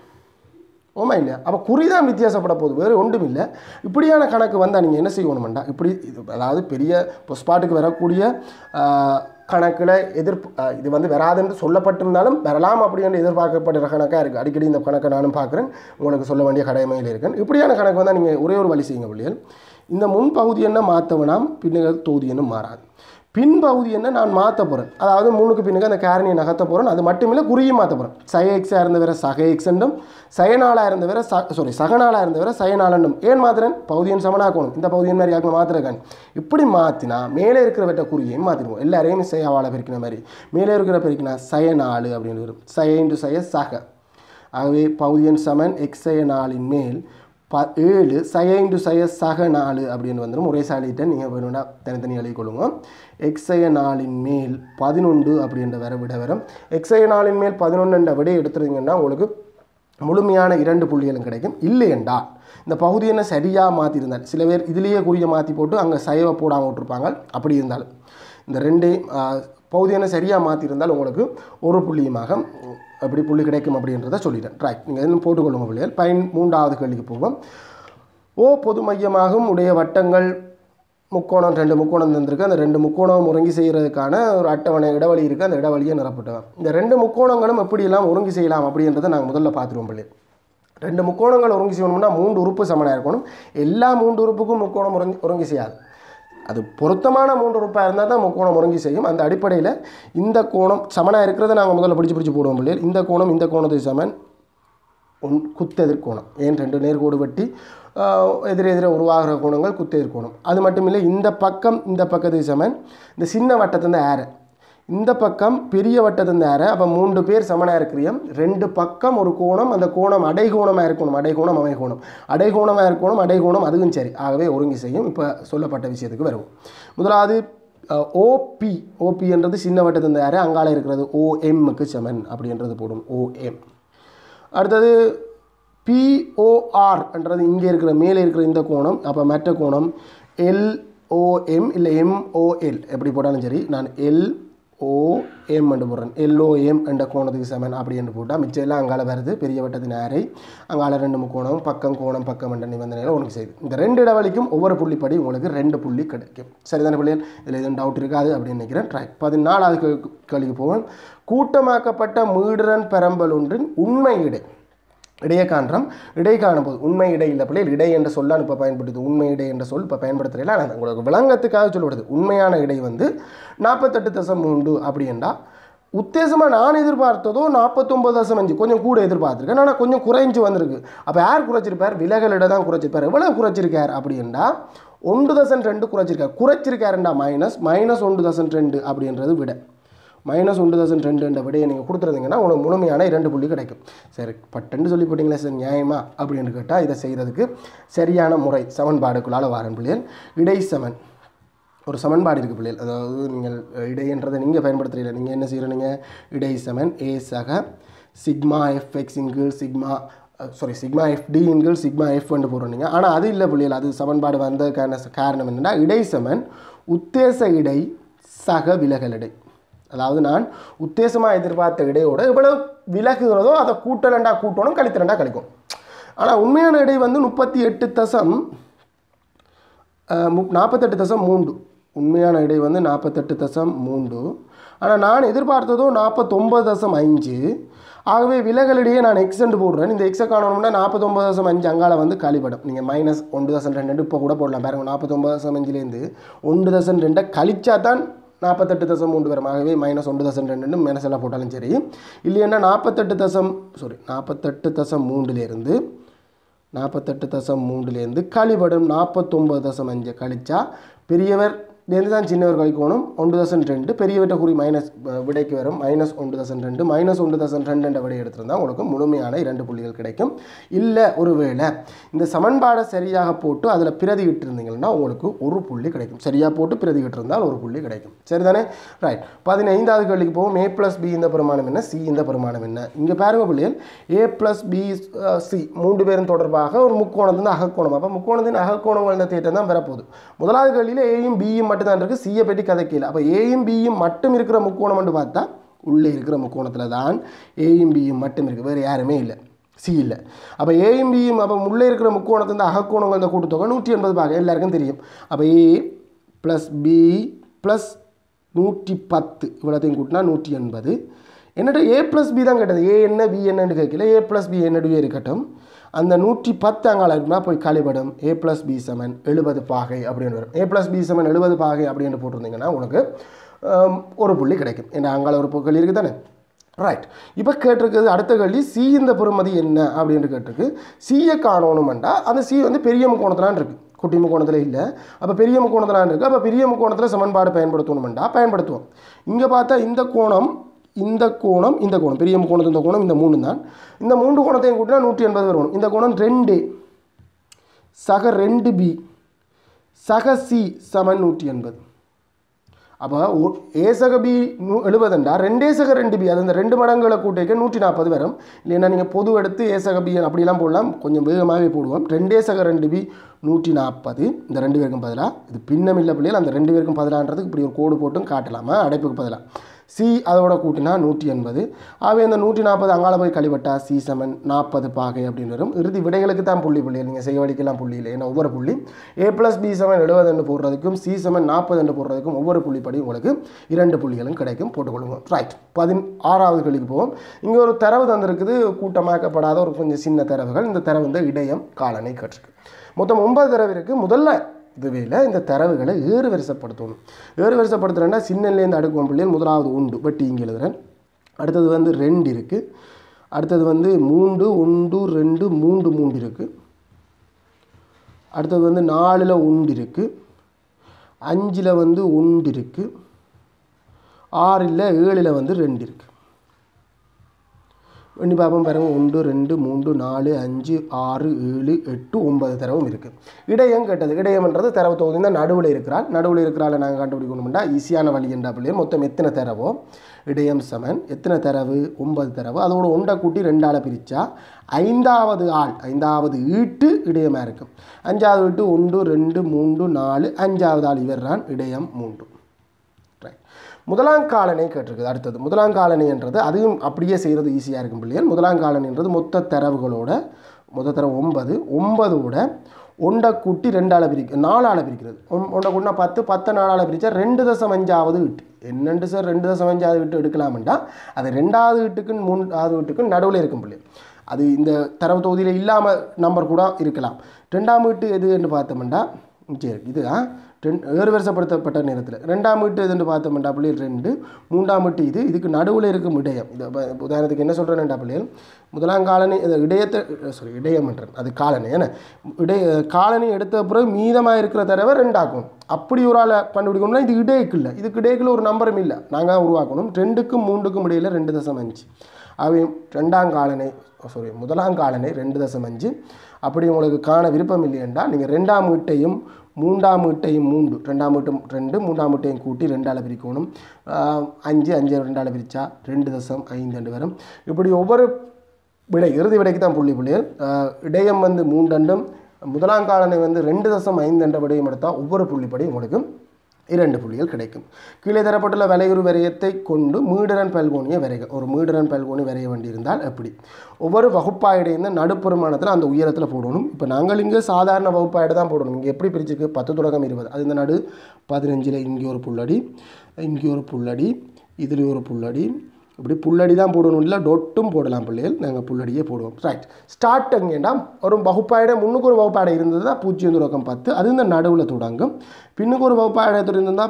Speaker 1: ஓமா இல்லையா அப்போ குறிதான் வித்தியாசப்பட போகுது வேறு ஒன்றும் இல்லை இப்படியான கணக்கு வந்தால் நீங்கள் என்ன செய்யணுமெண்டா இப்படி இது அதாவது பெரிய ஸ்பாட்டுக்கு வரக்கூடிய கணக்கில் எதிர்ப்பு ஆஹ் இது வந்து வராதுன்னு சொல்லப்பட்டிருந்தாலும் வரலாம் அப்படின்னு எதிர்பார்க்கப்படுற கணக்காக இருக்குது அடிக்கடி இந்த கணக்கை நானும் பார்க்குறேன் உங்களுக்கு சொல்ல வேண்டிய கடமையில் இருக்கேன் இப்படியான கணக்கு வந்தால் நீங்கள் ஒரே ஒரு வழி செய்யுங்க பிள்ளைகள் இந்த முன்பகுதி என்ன மாற்றவனாம் பின்னுகள் தொகுதி என்ன மாறாது பின்பகுதி என்ன நான் மாற்ற போகிறேன் அதாவது மூணுக்கு பின்னுக்கு அந்த காரணியை நகர்த்த போகிறேன் அது மட்டுமில்லை குறியும் மாற்ற போகிறேன் சய எக்ஸாக இருந்த வேற சக எக்ஸ் என்றும் சயனாளாக இருந்த வேற ச சாரி சகநாளாக இருந்த வேற சயநாளண்டும் ஏன் மாத்துறேன் பகுதியின் சமனாக்கணும் இந்த பகுதியின் மாதிரி ஆக்கணும் மாத்திரக்கான் இப்படி மாற்றினா மேலே இருக்கிறவற்ற குறியையும் மாற்றிடுவோம் எல்லாரையும் சயாவால் பெருக்கின மாதிரி மேலே இருக்கிற பெருக்கினா சயநாலு அப்படின்னு வரும் சய இன்டு சய சக ஆகவே பகுதியன் சமன் எக்ஸய நாளின் மேல் ப ஏழு சய இன்டு சய சக நாலு அப்படின்னு வந்துடும் ஒரே சாலிட்ட நீங்கள் வேணும்னா தனித்தனி எழுதி கொள்ளுங்க எக்ஸய நாளின் மேல் பதினொன்று அப்படின்ற வர விட வரும் எக்ஸய நாளின் மேல் பதினொன்றுன்ற விடை எடுத்துருங்கன்னா உங்களுக்கு முழுமையான இரண்டு புள்ளிகளும் கிடைக்கும் இல்லையெண்டா இந்த பகுதி என்ன சரியாக மாற்றிருந்தால் சில பேர் இதுலேயே குறிய மாற்றி போட்டு அங்கே சைவ போடாமல் விட்டுருப்பாங்க அப்படி இருந்தாலும் இந்த ரெண்டையும் பகுதி என்ன சரியாக மாற்றிருந்தால் உங்களுக்கு ஒரு புள்ளியுமாக எப்படி புள்ளி கிடைக்கும் அப்படின்றத சொல்லிட்டேன் ரைட் நீங்கள் இன்னும் போட்டுக்கொள்ளுங்க பிள்ளைகள் பயன் மூன்றாவது கேள்விக்கு போவோம் ஓ பொது மையமாகும் உடைய வட்டங்கள் முக்கோணம் ரெண்டு முக்கோணம் தந்திருக்கு அந்த ரெண்டு முக்கோணம் ஒருங்கி செய்கிறதுக்கான ஒரு அட்டவணை இடைவெளி இருக்குது அந்த இடைவெளியை நிரப்பட்டுவேன் இந்த ரெண்டு முக்கோணங்களும் எப்படியெல்லாம் ஒருங்கி செய்யலாம் அப்படின்றத நாங்கள் முதல்ல பார்த்துருவோம் பிள்ளை ரெண்டு முக்கோணங்கள் ஒருங்கி செய்யணும்னா மூன்று உறுப்பு சமனாக இருக்கணும் எல்லா மூன்று உறுப்புக்கும் முக்கோணம் ஒருங்கி ஒருங்கி செய்யாது அது பொருத்தமான மூன்று உறுப்பாக இருந்தால் தான் முக்கோணம் ஒருங்கி செய்யும் அந்த அடிப்படையில் இந்த கோணம் சமனாக இருக்கிறத நாங்கள் முதல்ல பிடிச்சி பிடிச்சி போடுவோம் பிள்ளைகள் இந்த கோணம் இந்த கோணத்துக்கு சமன் ஒன் குத்தெதிர் கோணம் ஏன் ரெண்டு நேர்கோடு வெட்டி ஆஹ், எதிர் எதிர உருவாகிற கோணங்கள் குத்தெதிர் கோணம் அது மட்டும் இல்லை இந்த பக்கம் இந்த பக்கத்துக்கு சமன் இந்த சின்ன வட்டத்தின் ஆரை இந்த பக்கம் பெரிய வட்டத்தின் ஆரை அப்போ மூன்று பேர் சமனாக இருக்கிறியம் ரெண்டு பக்கம் ஒரு கோணம் அந்த கோணம் அடைகோணமாக இருக்கணும் அடைகோணம் அமைகோணம் அடைகோணமாக இருக்கணும் அடைகோணம் அதுவும் சரி ஆகவே ஒருங்கி செய்யும் இப்போ சொல்லப்பட்ட விஷயத்துக்கு வருவோம் முதலாவது ஓபி ஓபின்றது சின்ன வட்டத்தின் ஆரை அங்கால இருக்கிறது ஓஎம்முக்கு சமன் அப்படின்றது போடும் ஓஎம் அடுத்தது பிஓஆர் என்றது இங்கே இருக்கிற மேலே இருக்கிற இந்த கோணம் அப்போ மற்ற கோணம் எல்ஓஎம் இல்லை எம்ஓஎல் எப்படி போட்டாலும் சரி நான் எல் ஓஎம் என்று போடுறேன் எல்ஓஎம் என்ற கோணத்துக்கு சமன் அப்படி என்று போட்டால் மிச்சம் எல்லாம் அங்கால வருது பெரிய வட்டத்தின் அரை அங்கால ரெண்டு முக்கோணம் பக்கம் கோணம் பக்கம் என்ற நிபந்தனைகள் உனக்கு செய்யுது இந்த ரெண்டு இடைவெளிக்கும் ஒவ்வொரு புள்ளிப்படி உங்களுக்கு ரெண்டு புள்ளி கிடைக்கும் சரிதானே பிள்ளைகள் இதில் எதுவும் டவுட் இருக்காது அப்படின்னு நினைக்கிறேன் ட்ரை பதினாலாவது கேள்வி- கேள்விக்கு போவேன் கூட்டமாக்கப்பட்ட மீடுரன் பெரம்பல் ஒன்றின் உண்மை இடை இடையே காண்றோம் இடை காணும்போது உண்மை இடை இல்லை பிள்ளைகள் இடை என்ற சொல்லான் இப்போ பயன்படுது உண்மை இடை என்ற சொல் இப்போ பயன்படுத்துறதில்ல ஆனால் உங்களுக்கு விளங்கத்துக்காக சொல்லப்படுது உண்மையான இடை வந்து நாற்பத்தெட்டு தசம் மூன்று அப்படின்னா உத்தேசமாக நான் எதிர்பார்த்ததோ நாற்பத்தொம்பது தசம் அஞ்சு கொஞ்சம் கூட எதிர்பார்த்துருக்கேன் ஆனால் கொஞ்சம் குறைஞ்சு வந்திருக்கு அப்போ யார் குறைச்சிருப்பார் விலகலிட தான் குறைச்சிருப்பார் எவ்வளோ குறைச்சிருக்கார் அப்படின்னா ஒன்று தசம் ரெண்டு குறைச்சிருக்கார் குறைச்சிருக்காருண்டா மைனஸ் மைனஸ் ஒன்று தசம் ரெண்டு அப்படின்றது விட மைனஸ் ஒன்று தௌசண்ட் ரெண்டு என்ற விடையை நீங்கள் கொடுத்துருந்தீங்கன்னா உங்களுக்கு முழுமையான இரண்டு புள்ளி கிடைக்கும் சரி பட்டுன்னு சொல்லி போட்டிங்களே சார் நியாயமா அப்படின்னு கேட்டால் இதை செய்கிறதுக்கு சரியான முறை சமன்பாடுக்குள்ளால் வாரன் பிள்ளைகள் இடை சமன் ஒரு சமன்பாடு இருக்குது பிள்ளைகள் அதாவது நீங்கள் இடைன்றதை நீங்கள் பயன்படுத்துறீங்க நீங்கள் என்ன செய்கிறீங்க இடை சமன் ஏ சக சிக்மா எஃப் எக்ஸ் இன்கிள் sigma sorry sigma F T இன்கிள் சிக்மா எஃப் வந்து போடுறீங்க ஆனால் அது இல்லை பிள்ளைகள் அது சமன்பாடு வந்ததுக்கான காரணம் என்னென்னா இடை சமன் உத்தேச இடை சக விலகல் இடை அதாவது நான் உத்தேசமாக எதிர்பார்த்த இடையோட எவ்வளவு விலகுகிறதோ அதை கூட்டலண்டா கூட்டணும் கழித்தலண்டா கழிக்கும் ஆனால் உண்மையான இடை வந்து முப்பத்தி எட்டு தசம் நாற்பத்தெட்டு தசம் மூன்று உண்மையான இடை வந்து நாற்பத்தெட்டு தசம் மூன்று ஆனால் நான் எதிர்பார்த்ததோ நாற்பத்தொம்பது தசம் அஞ்சு ஆகவே விலகலிடையே நான் எக்ஸெண்ட் போடுறேன் இந்த எக்ஸை காணணும்னா நாற்பத்தொம்பது தசம் அஞ்சு அங்கால வந்து காலிப்படும் நீங்கள் மைனஸ் ஒன்று தசம் ரெண்டு இப்போ கூட போடலாம் பாருங்க நாற்பத்தொம்பது தசம் அஞ்சுலேருந்து ஒன்று தசம் ரெண்டை கழிச்சா தான் நாற்பத்தெட்டு தசம் மூன்று வரும் ஆகவே மைனஸ் ஒன்று தசம் ரெண்டு மைனஸ் எல்லாம் போட்டாலும் சரி இல்லைன்னா நாற்பத்தெட்டு தசம் சாரி நாற்பத்தெட்டு தசம் மூன்றுலேருந்து நாற்பத்தெட்டு தசம் மூன்றுலேருந்து கழிபடும் நாற்பத்தொம்பது தசம் அஞ்சு கழிச்சா பெரியவர் இருந்து தான் சின்னவர் கழிக்கணும் ஒன்று தசம் ரெண்டு பெரியவர்கிட்ட குறி மைனஸ் விடைக்கு வரும் மைனஸ் ஒன்று தசம் ரெண்டு மைனஸ் ஒன்று தசம் ரெண்டு என்ற விடை எடுத்திருந்தால் உங்களுக்கு முழுமையான இரண்டு புள்ளிகள் கிடைக்கும் இல்லை ஒருவேளை இந்த சமன்பாடை சரியாக போட்டு அதில் பிரதியிட்டு இருந்தீங்கன்னா உங்களுக்கு ஒரு புள்ளி கிடைக்கும் சரியாக போட்டு பிரதியிட்டு இருந்தால் ஒரு புள்ளி கிடைக்கும் சரிதானே ரைட் பதினைந்தாவது கேள்விக்கு போவோம் ஏ ப்ளஸ் பி இந்த பிரமாணம் என்ன சி இந்த பிரமாணம் என்ன இங்கே பாருங்க பிள்ளைகள் ஏ ப்ளஸ் பி சி மூன்று பேரும் தொடர்பாக ஒரு முக்கோணத்தின் அகக்கோணம் அப்போ முக்கோணத்தின் அகக்கோணங்கள் இந்த தேட்டம் தான் வரப்போகுது முதலாவது கேள்வியில் ஏயும் பியும் மட்டும் தான் இருக்குது சியை பற்றி கதைக்கல அப்போ ஏயும் பியும் மட்டும் இருக்கிற முக்கோணம் என்று பார்த்தா உள்ளே இருக்கிற முக்கோணத்தில் தான் ஏயும் பியும் மட்டும் இருக்குது வேறு யாருமே இல்லை சி இல்லை அப்போ ஏயும் பியும் அப்போ உள்ளே இருக்கிற முக்கோணத்தின் அகக்கோணங்கள் இந்த கூட்டுத்தொகை நூற்றி எண்பது பாக எல்லாருக்கும் தெரியும் அப்போ ஏ ப்ளஸ் பி ப்ளஸ் நூற்றி பத்து இவ்வளோத்தையும் கூட்டினா நூற்றி எண்பது என்னட்ட ஏ ப்ளஸ் பி தான் கேட்டது ஏ என்ன பி என்னன்னு கேட்கல ஏ ப்ளஸ் பி என்னடுவே இருக்கட்டும் அந்த நூற்றி பத்து அங்கால இருக்குன்னா போய் கழிபடும் ஏ ப்ளஸ் பி சமன் எழுபது பாகை அப்படின்னு வரும் ஏ ப்ளஸ் பி சமன் எழுபது பாகை அப்படின்னு போட்டிருந்தீங்கன்னா உனக்கு ஆம், ஒரு புள்ளி கிடைக்கும் ஏன்னா அங்கால ஒரு புள்ளி இருக்குது தானே ரைட் இப்போ கேட்டிருக்கிறது அடுத்த கேள்வி சி இந்த பெறுமதி என்ன அப்படின்னு கேட்டிருக்கு சியை காணணுமெண்டா அந்த சி வந்து பெரிய முக்கோணத்திலான் இருக்குது குட்டி முக்கோணத்தில் இல்லை அப்போ பெரிய முக்கோணத்திலான் இருக்குது அப்போ பெரிய முக்கோணத்தில் சமன்பாடு பயன்படுத்தணுமெண்டா பயன்படுத்துவோம் இங்கே பார்த்தா இந்த கோணம் இந்த கோணம் இந்த கோணம் பெரிய முக்கோணத்து இந்த கோணம் இந்த மூணு தான் இந்த மூன்று கோணத்தையும் கூட்டினா நூற்றி எண்பது வரணும் இந்த கோணம் ரெண்டு சக ரெண்டு பி சக சி சமன் நூற்றி எண்பது அப்போ ஏ சக பி நூ எழுபதுண்டா ரெண்டே சக ரெண்டு பி அது இந்த ரெண்டு மடங்குகளை கூட்டிக்க நூற்றி நாற்பது வரும் இல்லைன்னா நீங்கள் பொது எடுத்து ஏ சக பி அப்படிலாம் போடலாம் கொஞ்சம் வேகமாகவே போடுவோம் ரெண்டே சக ரெண்டு பி நூற்றி நாற்பது இந்த ரெண்டு பேருக்கும் பதிலாக இது பின்னம் இல்லை பிள்ளைகள் அந்த ரெண்டு பேருக்கும் பதிலான்றதுக்கு இப்படி ஒரு கோடு போட்டும் காட்டலாமா அடைப்புக்கு பதிலாக சி அதோட கூட்டினா நூற்றி எண்பது ஆகவே அந்த நூற்றி நாற்பது அங்கால போய் கழிவட்டா சி சமன் நாற்பது பாகை அப்படின்னு வரும் இறுதி விடைகளுக்கு தான் புள்ளி புள்ளி நீங்கள் செய்ய வழிக்கெல்லாம் புள்ளி இல்லை ஏன்னா ஒவ்வொரு புள்ளி ஏ ப்ளஸ் பி செவன் எழுபது என்று போடுறதுக்கும் சி செவன் நாற்பது என்று போடுறதுக்கும் ஒவ்வொரு புள்ளிப்படி உங்களுக்கு இரண்டு புள்ளிகளும் கிடைக்கும் போட்டுக்கொள்ளுங்க ரைட் பதின் ஆறாவது கேள்விக்கு போவோம் இங்கே ஒரு தரவு தந்திருக்குது கூட்டமாக்கப்படாத ஒரு கொஞ்சம் சின்ன தரவுகள் இந்த தரவு வந்து இடையம் காலனை கற்றுக்கு மொத்தம் ஒன்பது தரவு இருக்குது முதல்ல இதுவேல இந்த தரவுகளை ஏறு வரிசைப்படுத்தணும் ஏறு வரிசைப்படுத்துறேன்னா சின்னலேருந்து அடுக்கும் பிள்ளைகள் முதலாவது உண்டு பட்டி இங்கே எழுதுறேன் அடுத்தது வந்து ரெண்டு இருக்குது அடுத்தது வந்து மூன்று ஒன்று ரெண்டு மூன்று மூன்று இருக்குது அடுத்தது வந்து நாலில் ஒன்று இருக்குது அஞ்சில் வந்து ஒன்று இருக்குது ஆறில் ஏழில் வந்து ரெண்டு இருக்குது எண்ணி பார்ப்போம் பாருங்க ஒன்று ரெண்டு மூன்று நாலு அஞ்சு ஆறு ஏழு எட்டு ஒன்பது தரவும் இருக்குது இடையம் கேட்டது இடையம்ன்றது தரவு தொகுதி தான் நடுவில் இருக்கிறாள் நடுவில் இருக்கிறாள் நாங்கள் கண்டுபிடிக்கணும்னா ஈஸியான வழி என்ற பிள்ளையர் மொத்தம் எத்தனை தரவோ இடையம் சமன் எத்தனை தரவு ஒன்பது தரவு அதோட ஒன்றை கூட்டி ரெண்டால் பிரித்தா ஐந்தாவது ஆள் ஐந்தாவது ஈட்டு இடையமாக இருக்கும் அஞ்சாவது ஈட்டு ஒன்று ரெண்டு மூன்று நாலு அஞ்சாவது ஆள் இவர் தான் இடையம் மூன்று ரைட் முதலாம் காலனை கேட்டிருக்குது அடுத்தது முதலாம் காலனி என்றது அதுவும் அப்படியே செய்கிறது ஈஸியாக இருக்கும் பிள்ளைகள் முதலாம் காலனின்றது மொத்த தரவுகளோட மொத்த தரவு ஒன்பது ஒன்பதோட ஒண்டை கூட்டி ரெண்டால் பிரிக்க நாலால் பிரிக்கிறது ஒன் ஒண்டை கூட்டினா பத்து பத்து நாலால் பிரித்தா ரெண்டு தசம் அஞ்சாவது வீட்டு என்னண்டு சார் ரெண்டு தசம் அஞ்சாவது வீட்டு எடுக்கலாம்டா அது ரெண்டாவது வீட்டுக்கு மூணாவது வீட்டுக்கு நடுவில் இருக்கும் பிள்ளை அது இந்த தரவு தொகுதியில் இல்லாமல் நம்பர் கூட இருக்கலாம் ரெண்டாம் வீட்டு எதுன்னு பார்த்தோம்னா சரி இது ஆ ரெண் ஏறு வரிசைப்படுத்தப்பட்ட நேரத்தில் ரெண்டாம் வீட்டு எதுன்னு பார்த்தோம்டா பிள்ளைகள் ரெண்டு மூன்றாம் வீட்டு இது இதுக்கு நடுவில் இருக்கும் இடையம் இது இப்ப உதாரணத்துக்கு என்ன சொல்கிறேன்டா பிள்ளைகள் முதலாம் காலனி இது இடையத்தை சாரி இடையம்ன்றேன் அது காலனி ஏன்னா இடைய காலனி எடுத்த பிறகு மீதமாக இருக்கிற தடவை ரெண்டாக்கும் அப்படி ஒரு ஆளை கண்டுபிடிக்கணும்னா இது இடையக்கு இல்லை இதுக்கு இடையக்குள்ள ஒரு நம்பரும் இல்லை நாங்கள் உருவாக்கணும் ரெண்டுக்கும் மூன்றுக்கும் இடையில் ரெண்டு தசம் அஞ்சு அவை ரெண்டாம் காலனை சாரி முதலாம் காலனை ரெண்டு தசம் அஞ்சு அப்படி உங்களுக்கு காண விருப்பம் இல்லையென்றா நீங்கள் ரெண்டாம் வீட்டையும் மூன்றாம் வீட்டையும் மூன்று ரெண்டாம் வீட்டும் ரெண்டு மூன்றாம் வீட்டையும் கூட்டி ரெண்டால் பிரிக்கணும் ஆஹ் அஞ்சு அஞ்சு ரெண்டால் பிரித்தா ரெண்டு தசம் ஐந்து ரெண்டு வரும் இப்படி ஒவ்வொரு விடை இறுதி விடைக்கு தான் புள்ளி புள்ளிகள் ஆஹ் இடையம் வந்து மூன்றண்டும் முதலாம் காலனை வந்து ரெண்டு தசம் ஐந்து என்ற விடையும் எடுத்தால் ஒவ்வொரு புள்ளிப்படி உங்களுக்கு இரண்டு புள்ளிகள் கிடைக்கும் கீழே தரப்பட்டுள்ள வரையுறு வரையத்தை கொண்டு மீடரன் பல்கோணியை வரைக ஒரு மீடரன் பல்கோணி வரைய வேண்டியிருந்தால் எப்படி ஒவ்வொரு வகுப்பாயிடையும் நடுப்பெருமானத்தில் அந்த உயரத்தில் போடணும் இப்போ நாங்கள் இங்கே சாதாரண வகுப்பாயிடு தான் போடணும் இங்கே எப்படி பிரிச்சுக்கு பத்து தொடக்கம் இருபது அது இந்த நடு பதினஞ்சில் இங்கே ஒரு புள்ளடி இங்கே ஒரு புள்ளடி இதில் ஒரு புள்ளடி இப்படி புள்ளடி தான் போடணும் இல்லை டொட்டும் போடலாம் பிள்ளைகள் நாங்கள் புள்ளடியே போடுவோம் ரைட் ஸ்டார்ட் எங்கேண்டா ஒரு வகுப்பாயிட முன்னுக்கு ஒரு வகுப்பாடை இருந்ததுன்னா பூஜ்ஜியம் தொடக்கம் பத்து அது இந்த நடுவில் தொடங்கும் பின்னுக்கு ஒரு வகுப்பாயிட இருந்திருந்தால்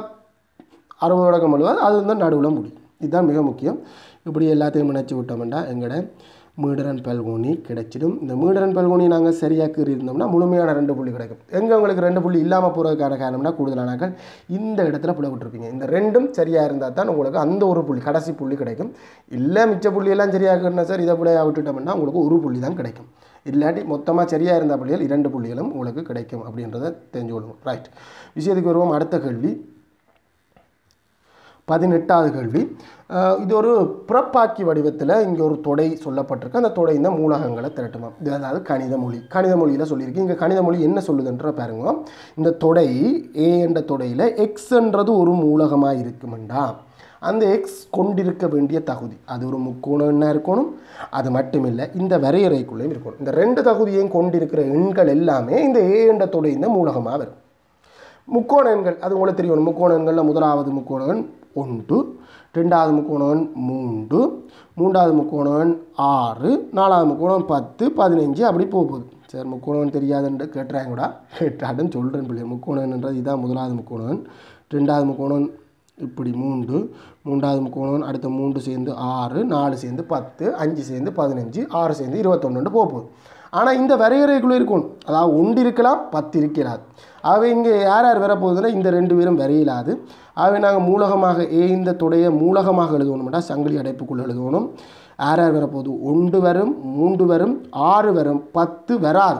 Speaker 1: அறுபது தொடக்கம் எழுபது அது வந்து நடுவில் முடியும் இதுதான் மிக முக்கியம் இப்படி எல்லாத்தையும் நினச்சி விட்டோம்னா எங்களோட மீடரன் பல்கோணி கிடைச்சிடும் இந்த மீடரன் பல்கோணி நாங்கள் சரியாக கீறி இருந்தோம்னா முழுமையான ரெண்டு புள்ளி கிடைக்கும் எங்கே உங்களுக்கு ரெண்டு புள்ளி இல்லாமல் போகிறதுக்கான காரணம்னா கூடுதலானாக்கள் இந்த இடத்துல புள்ள விட்டுருப்பீங்க இந்த ரெண்டும் சரியாக இருந்தால் தான் உங்களுக்கு அந்த ஒரு புள்ளி கடைசி புள்ளி கிடைக்கும் இல்லை மிச்ச புள்ளியெல்லாம் சரியாக இருக்கணும் சார் இதை புள்ளையாக விட்டுட்டோம்னா உங்களுக்கு ஒரு புள்ளி தான் கிடைக்கும் இல்லாட்டி மொத்தமாக சரியாக இருந்த புள்ளிகள் இரண்டு புள்ளிகளும் உங்களுக்கு கிடைக்கும் அப்படின்றத தெரிஞ்சு கொள்ளுங்க ரைட் விஷயத்துக்கு வருவோம் அடுத்த கேள்வி பதினெட்டாவது கேள்வி அஹ் இது ஒரு புறப்பாக்கி வடிவத்தில் இங்கே ஒரு தொடை சொல்லப்பட்டிருக்கு அந்த தொடை இந்த மூலகங்களை திரட்டுமா இது அதாவது கணித மொழி கணித மொழியில் சொல்லியிருக்கு இங்கே கணித மொழி என்ன சொல்லுதுன்ற பாருங்க இந்த தொடை ஏ என்ற தொடையில் எக்ஸ்ன்றது ஒரு மூலகமாக இருக்குமெண்டா அந்த எக்ஸ் கொண்டிருக்க வேண்டிய தகுதி அது ஒரு முக்கோணம் என்ன இருக்கணும் அது மட்டுமில்லை இந்த வரையறைக்குள்ளேயும் இருக்கணும் இந்த ரெண்டு தகுதியையும் கொண்டிருக்கிற எண்கள் எல்லாமே இந்த ஏ என்ற தொடை இந்த மூலகமாக வரும் முக்கோண எண்கள் அது உங்களுக்கு தெரியும் முக்கோண எண்களில் முதலாவது முக்கோணன் ஒன்று ரெண்டாவது முக்கோணன் மூன்று மூன்றாவது முக்கோணன் ஆறு நாலாவது முக்கோணம் பத்து பதினஞ்சு அப்படி போக போகுது சரி முக்கோணம் தெரியாதுன்ட்டு கேட்டுறாங்க கூட கேட்டாடுன்னு சொல்கிறேன் பிள்ளை முக்கோணன்ன்றது இதான் முதலாவது முக்கோணன் ரெண்டாவது முக்கோணம் இப்படி மூன்று மூன்றாவது முக்கோணம் அடுத்த மூன்று சேர்ந்து ஆறு நாலு சேர்ந்து பத்து அஞ்சு சேர்ந்து பதினஞ்சு ஆறு சேர்ந்து இருபத்தொன்னு போக போகுது ஆனால் இந்த வரையறைக்குள்ளே இருக்கும் அதாவது ஒன்று இருக்கலாம் பத்து இருக்கிறாது ஆகவே இங்கே யார் யார் வரப்போகுதுன்னா இந்த ரெண்டு பேரும் வரையிலாது ஆகவே நாங்கள் மூலகமாக ஏ இந்த தொடைய மூலகமாக எழுதணும்னா சங்கிலி அடைப்புக்குள்ளே எழுதணும் யார் யார் வரப்போகுது ஒன்று வரும் மூன்று வரும் ஆறு வரும் பத்து வராது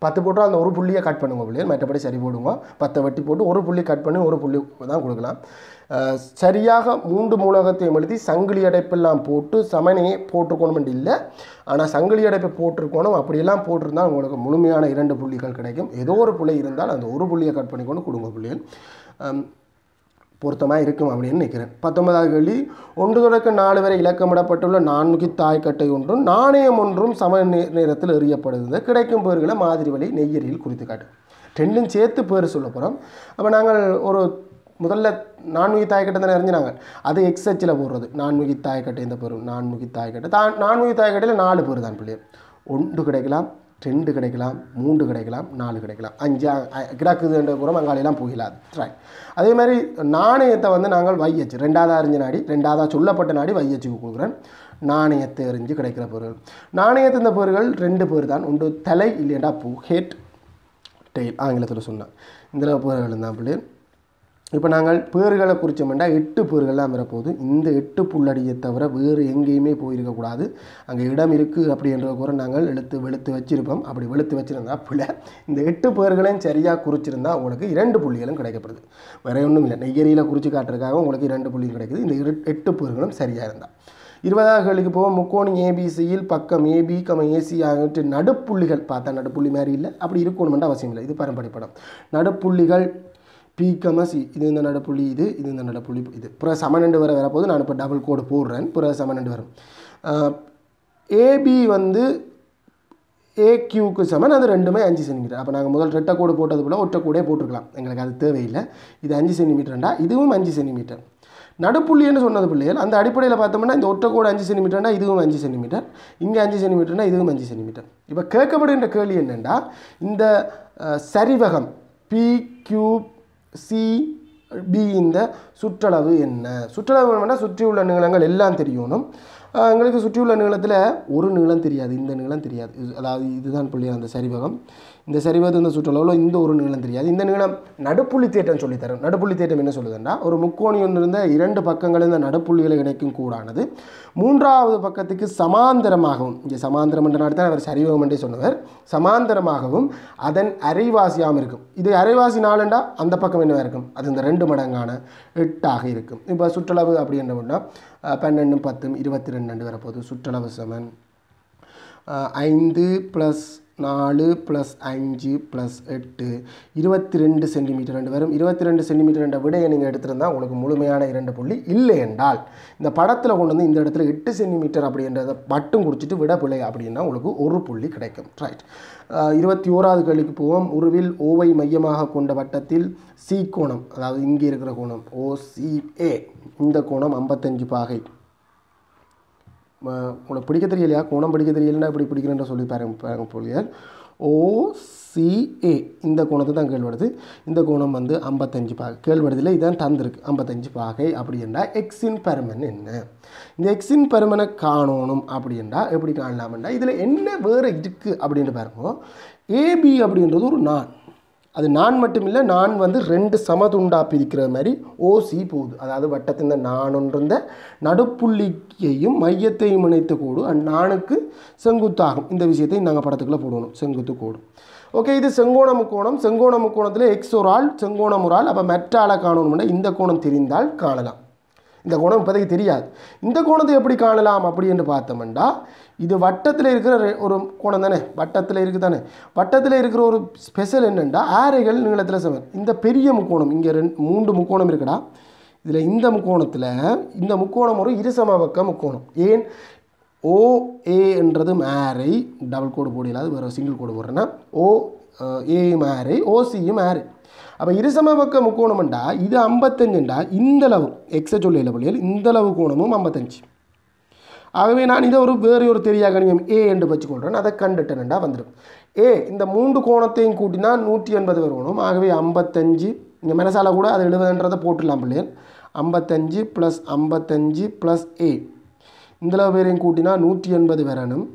Speaker 1: பத்து போட்டு அந்த ஒரு புள்ளியை கட் பண்ணுங்க பிள்ளைகள் மற்றபடி சரி போடுங்க பத்தை வெட்டி போட்டு ஒரு புள்ளி கட் பண்ணி ஒரு புள்ளி தான் கொடுக்கலாம் அஹ், சரியாக மூன்று மூலகத்தையும் எழுதி சங்கிலி அடைப்பெல்லாம் போட்டு சமனையே போட்டுக்கணும் இல்லை ஆனால் சங்கிலி அடைப்பை போட்டிருக்கணும் அப்படியெல்லாம் போட்டிருந்தால் உங்களுக்கு முழுமையான இரண்டு புள்ளிகள் கிடைக்கும் ஏதோ ஒரு புள்ளி இருந்தால் அந்த ஒரு புள்ளியை கட் பண்ணிக்கொண்டு கொடுங்க புள்ளிகள் அம், பொருத்தமாக இருக்கும் அப்படின்னு நினைக்கிறேன் பத்தொன்பதாவது கேள்வி ஒன்று தொடக்க நாலு வரை இலக்கமிடப்பட்டுள்ள நான்முகி தாய்க்கட்டை ஒன்றும் நாணயம் ஒன்றும் சம நே- நேரத்தில் எறியப்படுகிறது கிடைக்கும் பேர்களை மாதிரி வழி நெய்யரியில் குறித்து காட்டு ரெண்டும் சேர்த்து பேர் சொல்ல போகிறோம் அப்போ நாங்கள் ஒரு முதல்ல நான்முகி தாய்க்கட்டை தானே அறிஞ்சினாங்க அது எக்ஸ் அச்சில் போடுறது நான்முகி தாய்க்கட்டை இந்த பேர் நான்முகி தாய்க்கட்டை தா நான்முகி தாய்க்கட்டையில் நாலு பேர் தான் பிள்ளையர் ஒன்று கிடைக்கலாம் ரெண்டு கிடைக்கலாம் மூன்று கிடைக்கலாம் நாலு கிடைக்கலாம் அஞ்சு கிடக்குதுன்ற புறம் அங்காலையெல்லாம் போகலாது ரைட் அதே மாதிரி நாணயத்தை வந்து நாங்கள் வையச்சு ரெண்டாவதாக அறிஞ்ச நாடி ரெண்டாவதாக சொல்லப்பட்ட நாடி வையச்சுக்கு கொடுக்குறேன் நாணயத்தை எறிஞ்சு கிடைக்கிற பொருள் நாணயத்து இந்த பொருள்கள் ரெண்டு பேர் தான் ஒன்று தலை இல்லையண்டா பூ ஹேட் டெய்ல் ஆங்கிலத்தில் சொன்னேன் இதில் பேர்கள் தான் பிள்ளை இப்போ நாங்கள் பேர்களை குறித்தோம்னா எட்டு பேர்கள் தான் வரப்போகுது இந்த எட்டு புள்ளடியை தவிர வேறு எங்கேயுமே போயிருக்கக்கூடாது அங்கே இடம் இருக்குது அப்படின்ற கூட நாங்கள் எழுத்து வெளுத்து வச்சிருப்போம் அப்படி வெளுத்து வச்சிருந்தா பிள்ளை இந்த எட்டு பேர்களையும் சரியாக குறிச்சிருந்தா உங்களுக்கு இரண்டு புள்ளிகளும் கிடைக்கப்படுது வேற ஒன்றும் இல்லை நெய்யரியில் குறித்து காட்டுறதுக்காக உங்களுக்கு இரண்டு புள்ளியும் கிடைக்குது இந்த இரு- எட்டு பேர்களும் சரியாக இருந்தால் இருபதாவது கேள்விக்கு போவோம் முக்கோணி ஏபிசியில் பக்கம் ஏபி கம ஏசி ஆகியவற்றை நடுப்புள்ளிகள் பார்த்தா நடுப்புள்ளி மாதிரி இல்லை அப்படி இருக்கணுமென்று அவசியம் இல்லை இது பரம்பரை படம் நடுப்புள்ளிகள் பி கம சி இது இந்த நடுப்புள்ளி இது இது இந்த நடுப்புள்ளி இது புற சமநண்டு வர வரப்போது நான் இப்போ டபுள் கோடு போடுறேன் புற சமநண்டு வரும் ஏபி வந்து ஏக்யூக்கு சமன் அது ரெண்டுமே அஞ்சு சென்டிமீட்டர் அப்போ நாங்கள் முதல் ரெட்டை கோடு போட்டது போல் ஒற்றை கோடே போட்டிருக்கலாம் எங்களுக்கு அது தேவையில்லை இது அஞ்சு சென்டிமீட்டர்ண்டா இதுவும் அஞ்சு சென்டிமீட்டர் நடுப்புள்ளின்னு சொன்னது பிள்ளைகள் அந்த அடிப்படையில் பார்த்தோம்னா இந்த ஒற்றை கோடு அஞ்சு சென்டிமீட்டர்னா இதுவும் அஞ்சு சென்டிமீட்டர் இங்கே அஞ்சு சென்டிமீட்டர்னா இதுவும் அஞ்சு சென்டிமீட்டர் இப்போ கேட்கப்படுகின்ற கேள்வி என்னென்னா இந்த அஹ், சரிவகம் பி கியூ சி பி இந்த சுற்றளவு என்ன சுற்றளவு வேணும்னா சுற்றியுள்ள நீளங்கள் எல்லாம் தெரியணும் ஆஹ் எங்களுக்கு சுற்றியுள்ள நீளத்தில் ஒரு நீளம் தெரியாது இந்த நீளம் தெரியாது இது- அதாவது இதுதான் புள்ளி அந்த சரிவகம் இந்த சரிவகத்து இந்த சுற்றளவில் இந்த ஒரு நீளம் தெரியாது இந்த நீளம் நடுப்புள்ளி தேட்டம் சொல்லித்தரும் நடுப்புள்ளி தேட்டம் என்ன சொல்லுதுன்னா ஒரு முக்கோணி ஒன்று இருந்த இரண்டு பக்கங்கள் இந்த நடுப்புள்ளிகளை இணைக்கும் கூடானது மூன்றாவது பக்கத்துக்கு சமாந்தரமாகவும் இங்கே சமாந்தரம் என்ற நாடு தான் அவர் சரிவகம் என்றே சொன்னவர் சமாந்தரமாகவும் அதன் அரைவாசியாகவும் இருக்கும் இது அரைவாசி நாலுண்டா அந்த பக்கம் என்னவா இருக்கும் அது இந்த ரெண்டு மடங்கான எட்டாக இருக்கும் இப்போ சுற்றளவு அப்படின்றோம்னா பன்னெண்டு பத்தும் இருபத்தி ரெண்டு வரப்போகுது சுற்றளவு சமன் அஹ், ஐந்து ப்ளஸ் நாலு ப்ளஸ் அஞ்சு ப்ளஸ் எட்டு இருபத்தி ரெண்டு சென்டிமீட்டர் ரெண்டு வரும் இருபத்தி ரெண்டு சென்டிமீட்டர் என்ற விடையை நீங்கள் எடுத்திருந்தா உங்களுக்கு முழுமையான இரண்டு புள்ளி இல்லை என்றால் இந்த படத்தில் கொண்டு வந்து இந்த இடத்துல எட்டு சென்டிமீட்டர் அப்படின்றத மட்டும் குறிச்சிட்டு விட பிள்ளை அப்படின்னா உங்களுக்கு ஒரு புள்ளி கிடைக்கும் ரைட் இருபத்தி ஓராவது கேள்விக்கு போவோம் உருவில் ஓவை மையமாக கொண்ட வட்டத்தில் சி கோணம் அதாவது இங்கே இருக்கிற கோணம் ஓசிஏ இந்த கோணம் ஐம்பத்தஞ்சு பாகை ம- உங்களுக்கு பிடிக்க தெரியலையா கோணம் பிடிக்க தெரியலன்னா இப்படி பிடிக்கிறேன்ற சொல்லி பாருங்க பாருங்க போலியார் ஓசிஏ இந்த கோணத்தை தான் கேள்வடுது இந்த கோணம் வந்து ஐம்பத்தஞ்சு பாகை கேள்வடுதில் இதான் தந்திருக்கு ஐம்பத்தஞ்சு பாகை அப்படின்னா எக்ஸின் பெருமன் என்ன இந்த எக்ஸின் பெருமனை காணணும் அப்படின்னா எப்படி காணலாம்னா இதில் என்ன வேறு இருக்குது அப்படின்ட்டு பாருங்க ஏபி அப்படின்றது ஒரு நான் அது நான் மட்டும் இல்லை நான் வந்து ரெண்டு சமதுண்டா பிரிக்கிற மாதிரி ஓசி போகுது அதாவது வட்டத்தின் நான் ஒன்றிருந்த நடுப்புள்ளியையும் மையத்தையும் இணைத்த கோடு அந்நானுக்கு செங்குத்தாகும் இந்த விஷயத்தை நாங்கள் படத்துக்குள்ளே போடணும் செங்குத்து கோடு ஓகே இது செங்கோண முக்கோணம் செங்கோண முக்கோணத்தில் எக்ஸ் ஒரு ஆள் செங்கோணம் ஒரு ஆள் அப்போ மெட்ட ஆளை காணணும்னா இந்த கோணம் தெரிந்தால் காணலாம் இந்த கோணம் இப்போதைக்கு தெரியாது இந்த கோணத்தை எப்படி காணலாம் அப்படின்னு பார்த்தோம்னா இது வட்டத்தில் இருக்கிற ரெ- ஒரு கோணம் தானே வட்டத்தில் இருக்குது தானே வட்டத்தில் இருக்கிற ஒரு ஸ்பெஷல் என்னென்னா ஆரைகள் நீளத்தில் சமன் இந்த பெரிய முக்கோணம் இங்கே ரெண்டு மூன்று முக்கோணம் இருக்குடா இதில் இந்த முக்கோணத்தில் இந்த முக்கோணம் ஒரு இருசமபக்க முக்கோணம் ஏன் ஓ ஏ என்றது மேரை டபுள் கோடு போடலாது வேறு சிங்கிள் கோடு போடுறேன்னா ஓ ஏ மேரை ஓசியும் மேரை அப்போ இருசமபக்க முக்கோணம்ண்டா இது ஐம்பத்தஞ்சுண்டா இந்த அளவு எக்ஸை சொல்லியில் பிள்ளைகள் இந்த அளவு கோணமும் ஐம்பத்தஞ்சு ஆகவே நான் இதை ஒரு வேறு ஒரு தெரியா கணியம் ஏ என்று வச்சுக்கொள்கிறேன் அதை கண்டுட்டேன்டா வந்துடும் ஏ இந்த மூன்று கோணத்தையும் கூட்டினா நூற்றி எண்பது வரணும் ஆகவே ஐம்பத்தஞ்சு இங்கே மனசால கூட அது எழுபதுன்றதை போட்டுடலாம் பிள்ளைகள் ஐம்பத்தஞ்சு ப்ளஸ் ஐம்பத்தஞ்சு ப்ளஸ் ஏ இந்த அளவு பேரையும் கூட்டினா நூற்றி எண்பது வரணும்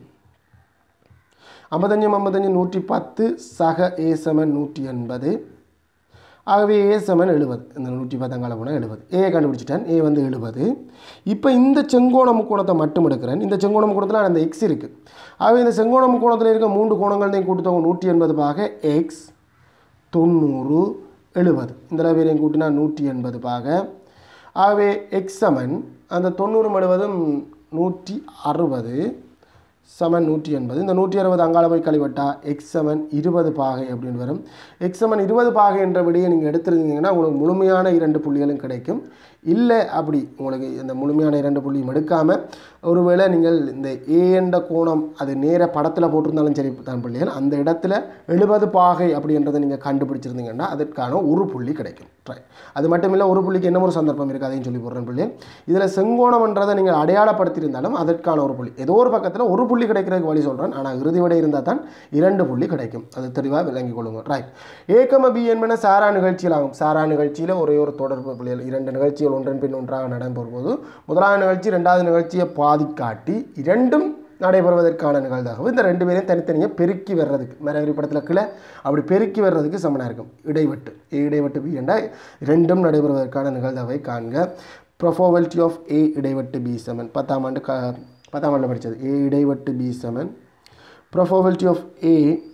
Speaker 1: ஐம்பத்தஞ்சு ஐம்பத்தஞ்சு நூற்றி பத்து சக ஏ சமன் நூற்றி எண்பது ஆகவே ஏ சமன் எழுபது இந்த நூற்றி பத்தாங்கால போனால் எழுபது ஏ கண்டுபிடிச்சிட்டேன் ஏ வந்து எழுபது இப்போ இந்த செங்கோண முக்கோணத்தை மட்டும் எடுக்கிறேன் இந்த செங்கோண முக்கோணத்தில் அந்த எக்ஸ் இருக்குது ஆகவே இந்த செங்கோண முக்கோணத்தில் இருக்க மூன்று கோணங்களையும் கூட்டுத்தவங்க நூற்றி எண்பது பாக எக்ஸ் தொண்ணூறு எழுபது இந்த பேரையும் கூட்டினா நூற்றி எண்பது பாக ஆகவே எக்ஸ் சமன் அந்த தொண்ணூறு எழுபதும் நூற்றி அறுபது சமன் நூற்றி எண்பது இந்த நூற்றி அறுபது அங்கால போய் கழிவட்டா எக்ஸ் சமன் இருபது பாகை அப்படின்னு வரும் எக்ஸ் சமன் இருபது பாகை என்ற விடையை நீங்கள் எடுத்திருந்தீங்கன்னா உங்களுக்கு முழுமையான இரண்டு புள்ளிகளும் கிடைக்கும் இல்லை அப்படி உங்களுக்கு இந்த முழுமையான இரண்டு புள்ளியும் எடுக்காமல் ஒருவேளை நீங்கள் இந்த ஏ என்ற கோணம் அது நேர படத்தில் போட்டிருந்தாலும் சரி தான் பிள்ளைகள் அந்த இடத்துல எழுபது பாகை அப்படின்றத நீங்கள் கண்டுபிடிச்சிருந்தீங்கன்னா அதற்கான ஒரு புள்ளி கிடைக்கும் ரைட் அது மட்டும் இல்லை ஒரு புள்ளிக்கு என்ன ஒரு சந்தர்ப்பம் இருக்குது அதையும் சொல்லி போடுறேன் பிள்ளைகள் இதில் செங்கோணம்ன்றதை நீங்கள் அடையாளப்படுத்தியிருந்தாலும் அதற்கான ஒரு புள்ளி ஏதோ ஒரு பக்கத்தில் ஒரு புள்ளி கிடைக்கிறதுக்கு வழி சொல்கிறேன் ஆனால் இறுதி விடை இருந்தால் தான் இரண்டு புள்ளி கிடைக்கும் அது தெளிவாக விளங்கிக் கொள்ளுங்க ரைட் ஏகம பி என்பன சாரா நிகழ்ச்சியில் ஆகும் சாரா நிகழ்ச்சியில் ஒரே ஒரு தொடர்பு பிள்ளைகள் இரண்டு நிகழ்ச்சிகள் ஒன்றன் பின் ஒன்றாக நடைபெறும் போது முதலாவது நிகழ்ச்சி ரெண்டாவது நிகழ்ச்சியை பாதி காட்டி இரண்டும் நடைபெறுவதற்கான நிகழ்வாகவும் இந்த ரெண்டு பேரையும் தனித்தனியாக பெருக்கி வர்றதுக்கு மேரவரி படத்தில் கீழே அப்படி பெருக்கி வர்றதுக்கு சமனாக இருக்கும் இடைவெட்டு ஏ இடைவெட்டு பி என்றால் ரெண்டும் நடைபெறுவதற்கான நிகழ்வை காண்க ப்ரொஃபோவல்டி ஆஃப் ஏ இடைவெட்டு பி செவன் பத்தாம் ஆண்டு க பத்தாம் ஆண்டு படித்தது ஏ இடைவெட்டு B seven probability of A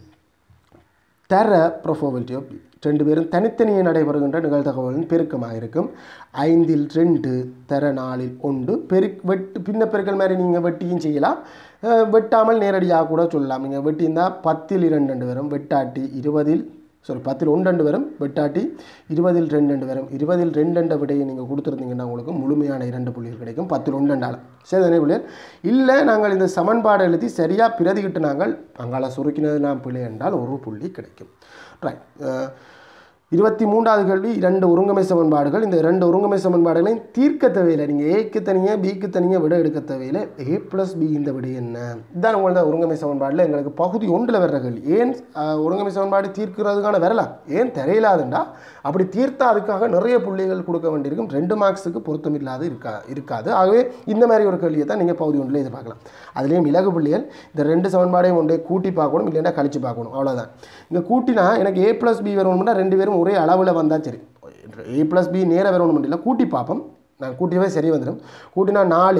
Speaker 1: தர ப்ரொஃபோவல்டி ஆஃப் பி ரெண்டு பேரும் தனித்தனியே நடைபெறுகின்ற நிகழ்தகவலின் பெருக்கமாக இருக்கும் ஐந்தில் ரெண்டு தர நாலில் ஒன்று பெரு வெட்டு பின்ன பெருக்கல் மாதிரி நீங்கள் வெட்டியும் செய்யலாம் அஹ் வெட்டாமல் நேரடியாக கூட சொல்லலாம் நீங்கள் வெட்டியிருந்தால் பத்தில் இரண்டு ரெண்டு வரும் வெட்டாட்டி இருபதில் சாரி பத்தில் ஒன்று ரெண்டு வரும் வெட்டாட்டி இருபதில் ரெண்டு ரெண்டு வரும் இருபதில் ரெண்டு ரெண்டு விடையை நீங்கள் கொடுத்துருந்தீங்கன்னா உங்களுக்கு முழுமையான இரண்டு புள்ளிகள் கிடைக்கும் பத்தில் ஒன்று ரெண்டாலும் சரி தானே பிள்ளைகள் இல்லை நாங்கள் இந்த சமன்பாடு எழுதி சரியாக பிரதிகிட்டு நாங்கள் அங்கால சுருக்கினது நான் பிள்ளை என்றால் ஒரு புள்ளி கிடைக்கும் ரைட் இருபத்தி மூன்றாவது கேள்வி இரண்டு ஒருங்கமை சமன்பாடுகள் இந்த இரண்டு ஒருங்கமை சமன்பாடுகளையும் தீர்க்க தேவையில்லை நீங்கள் ஏக்கு தனியாக பிக்கு தனியாக விட எடுக்க தேவையில்லை ஏ ப்ளஸ் பி இந்த விடை என்ன இதுதான் உங்களோட ஒருங்கமை சமன்பாடில் எங்களுக்கு பகுதி ஒன்றில் வர்ற கேள்வி ஏன் ஆஹ், ஒருங்கமை சமன்பாடு தீர்க்கிறதுக்கான வரலாம் ஏன் தெரியலாதுண்டா அப்படி தீர்த்தா அதுக்காக நிறைய புள்ளிகள் கொடுக்க வேண்டியிருக்கும் ரெண்டு மார்க்ஸுக்கு பொருத்தமில்லாது இருக்கா இருக்காது ஆகவே இந்த மாதிரி ஒரு கேள்வியை தான் நீங்கள் பகுதி ஒன்றில் எதிர்பார்க்கலாம் அதுலேயும் இலகு புள்ளிகள் இந்த ரெண்டு சமன்பாடையும் ஒன்றே கூட்டி பார்க்கணும் இல்லைன்னா கழிச்சு பார்க்கணும் அவ்வளோதான் இங்கே கூட்டினா எனக்கு ஏ ப்ளஸ் பி வரணும்னா ரெண்டு பேரும் ஒரே அளவில் வந்தால் சரி ஏ ப்ளஸ் பி நேராக வரணும் இல்லை கூட்டி பார்ப்போம் நான் கூட்டியவே சரி வந்துடும் கூட்டினா நாலு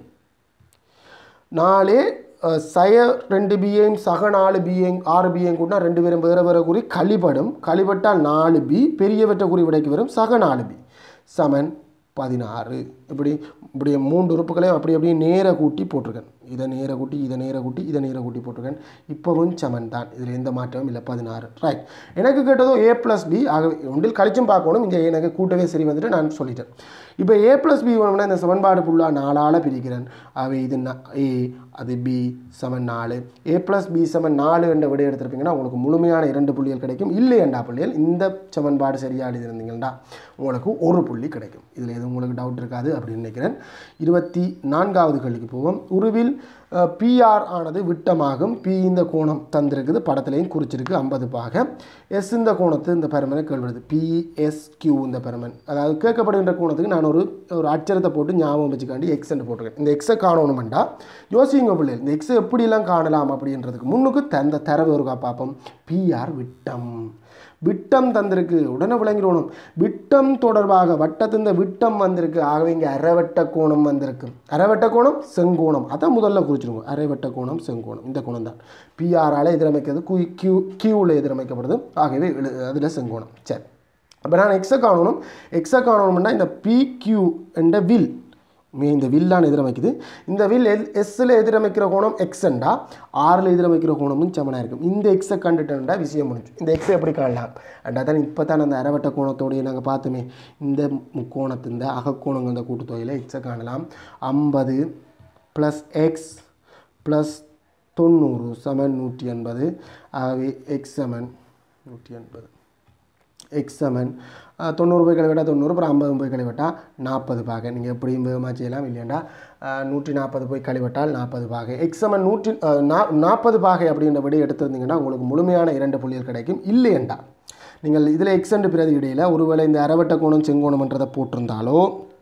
Speaker 1: நாலு அஹ், சய ரெண்டு பிஏயும் சக நாலு பிஏயும் ஆறு பிஏயும் கூட்டினா ரெண்டு பேரும் வேறு வேறு குறி கழிபடும் கழிபட்டால் நாலு பி பெரியவற்ற குறி விடைக்கு வரும் சக நாலு பி சமன் பதினாறு இப்படி இப்படி மூன்று உறுப்புகளையும் அப்படி அப்படியே நேர கூட்டி போட்டிருக்கேன் இதை நேர கூட்டி இதை நேர கூட்டி இதை நேர கூட்டி போட்டிருக்கேன் இப்போவும் சமன் தான் இதில் எந்த மாற்றமும் இல்லை பதினாறு ரைட் எனக்கு கேட்டதும் ஏ ப்ளஸ் பி ஆகவே ஒன்றில் கழிச்சும் பார்க்கணும் இங்கே எனக்கு கூட்டவே சரி வந்துட்டு நான் சொல்லிட்டேன் இப்போ ஏ ப்ளஸ் பி வேணும்னா இந்த சமன்பாடு ஃபுல்லாக நாலால் பிரிக்கிறேன் ஆகவே இது ஏ அது பி சமன் நாலு ஏ ப்ளஸ் பி சமன் நாலு என்ற விடை எடுத்திருப்பீங்கன்னா உங்களுக்கு முழுமையான இரண்டு புள்ளிகள் கிடைக்கும் இல்லையண்டா புள்ளிகள் இந்த சமன்பாடு சரியாக எழுதியிருந்தீங்கள்டா உங்களுக்கு ஒரு புள்ளி கிடைக்கும் இதில் எதுவும் உங்களுக்கு டவுட் இருக்காது அப்படின்னு நினைக்கிறேன் இருபத்தி நான்காவது கேள்விக்கு போவோம் உருவில் பிஆர் ஆனது விட்டமாகும் பி இந்த கோணம் தந்திருக்குது படத்துலையும் குறிச்சிருக்கு ஐம்பது பாக எஸ் இந்த கோணத்து இந்த பெருமனை கேள்விடுது பிஎஸ்கியூ இந்த பெருமன் அதாவது கேட்கப்படுகின்ற கோணத்துக்கு நான் ஒரு ஒரு அச்சரத்தை போட்டு ஞாபகம் வச்சுக்காண்டி எக்ஸ் என்று போட்டிருக்கேன் இந்த எக்ஸை காணணுமெண்டா யோசிங்க பிள்ளை இந்த எக்ஸை எப்படியெல்லாம் காணலாம் அப்படின்றதுக்கு முன்னுக்கு தந்த தரவு ஒருக்கா பார்ப்போம் பிஆர் விட்டம் விட்டம் தந்திருக்கு உடனே விளங்கிடணும் விட்டம் தொடர்பாக வட்டத்தின் விட்டம் வந்திருக்கு ஆகவே இங்கே அரைவட்ட கோணம் வந்திருக்கு அரைவட்ட கோணம் செங்கோணம் அதான் முதல்ல குறிச்சிருங்க அரைவட்ட கோணம் செங்கோணம் இந்த கோணம் தான் பிஆரால் எதிரமைக்கிறது குய் கியூ கியூவில் எதிரமைக்கப்படுது ஆகவே அதில் செங்கோணம் சரி அப்போ நான் எக்ஸை காணணும் எக்ஸை காணணும்னா இந்த பிக்யூ என்ற வில் மீ இந்த வில்லான எதிரமைக்குது இந்த வில் எல் எஸ்ஸில் எதிரமைக்கிற கோணம் எக்ஸண்டா ஆறில் எதிரமைக்கிற கோணமும் சமனாக இருக்கும் இந்த எக்ஸை கண்டுட்டா விஷயம் முடிஞ்சு இந்த எக்ஸை எப்படி காணலாம் அண்டா தான் இப்போ தான் அந்த அரைவட்ட கோணத்தோடைய நாங்கள் பார்த்தோமே இந்த முக்கோணத்து இந்த அகக்கோணங்கள் இந்த கூட்டுத்தொகையில் எக்ஸை காணலாம் ஐம்பது ப்ளஸ் எக்ஸ் ப்ளஸ் தொண்ணூறு சமன் நூற்றி எண்பது ஆகவே எக்ஸ் சமன் நூற்றி எண்பது எக்ஸ் செவன் தொண்ணூறு போய் கழிவிட்டா தொண்ணூறு அப்புறம் ஐம்பது போய் கழிவிட்டா நாற்பது பாக நீங்கள் எப்படியும் வேகமாக செய்யலாம் இல்லையாண்டா நூற்றி நாற்பது போய் கழிவிட்டால் நாற்பது பாகை எக்ஸ் செவன் நூற்றி அஹ், நா- நாற்பது பாகை அப்படின்ற விட எடுத்திருந்தீங்கன்னா உங்களுக்கு முழுமையான இரண்டு புள்ளிகள் கிடைக்கும் இல்லையண்டா நீங்கள் இதில் எக்ஸ் அண்டு பிரதி இடையில் ஒருவேளை இந்த அரைவட்ட கோணம் செங்கோணம்ன்றதை போட்டிருந்தாலோ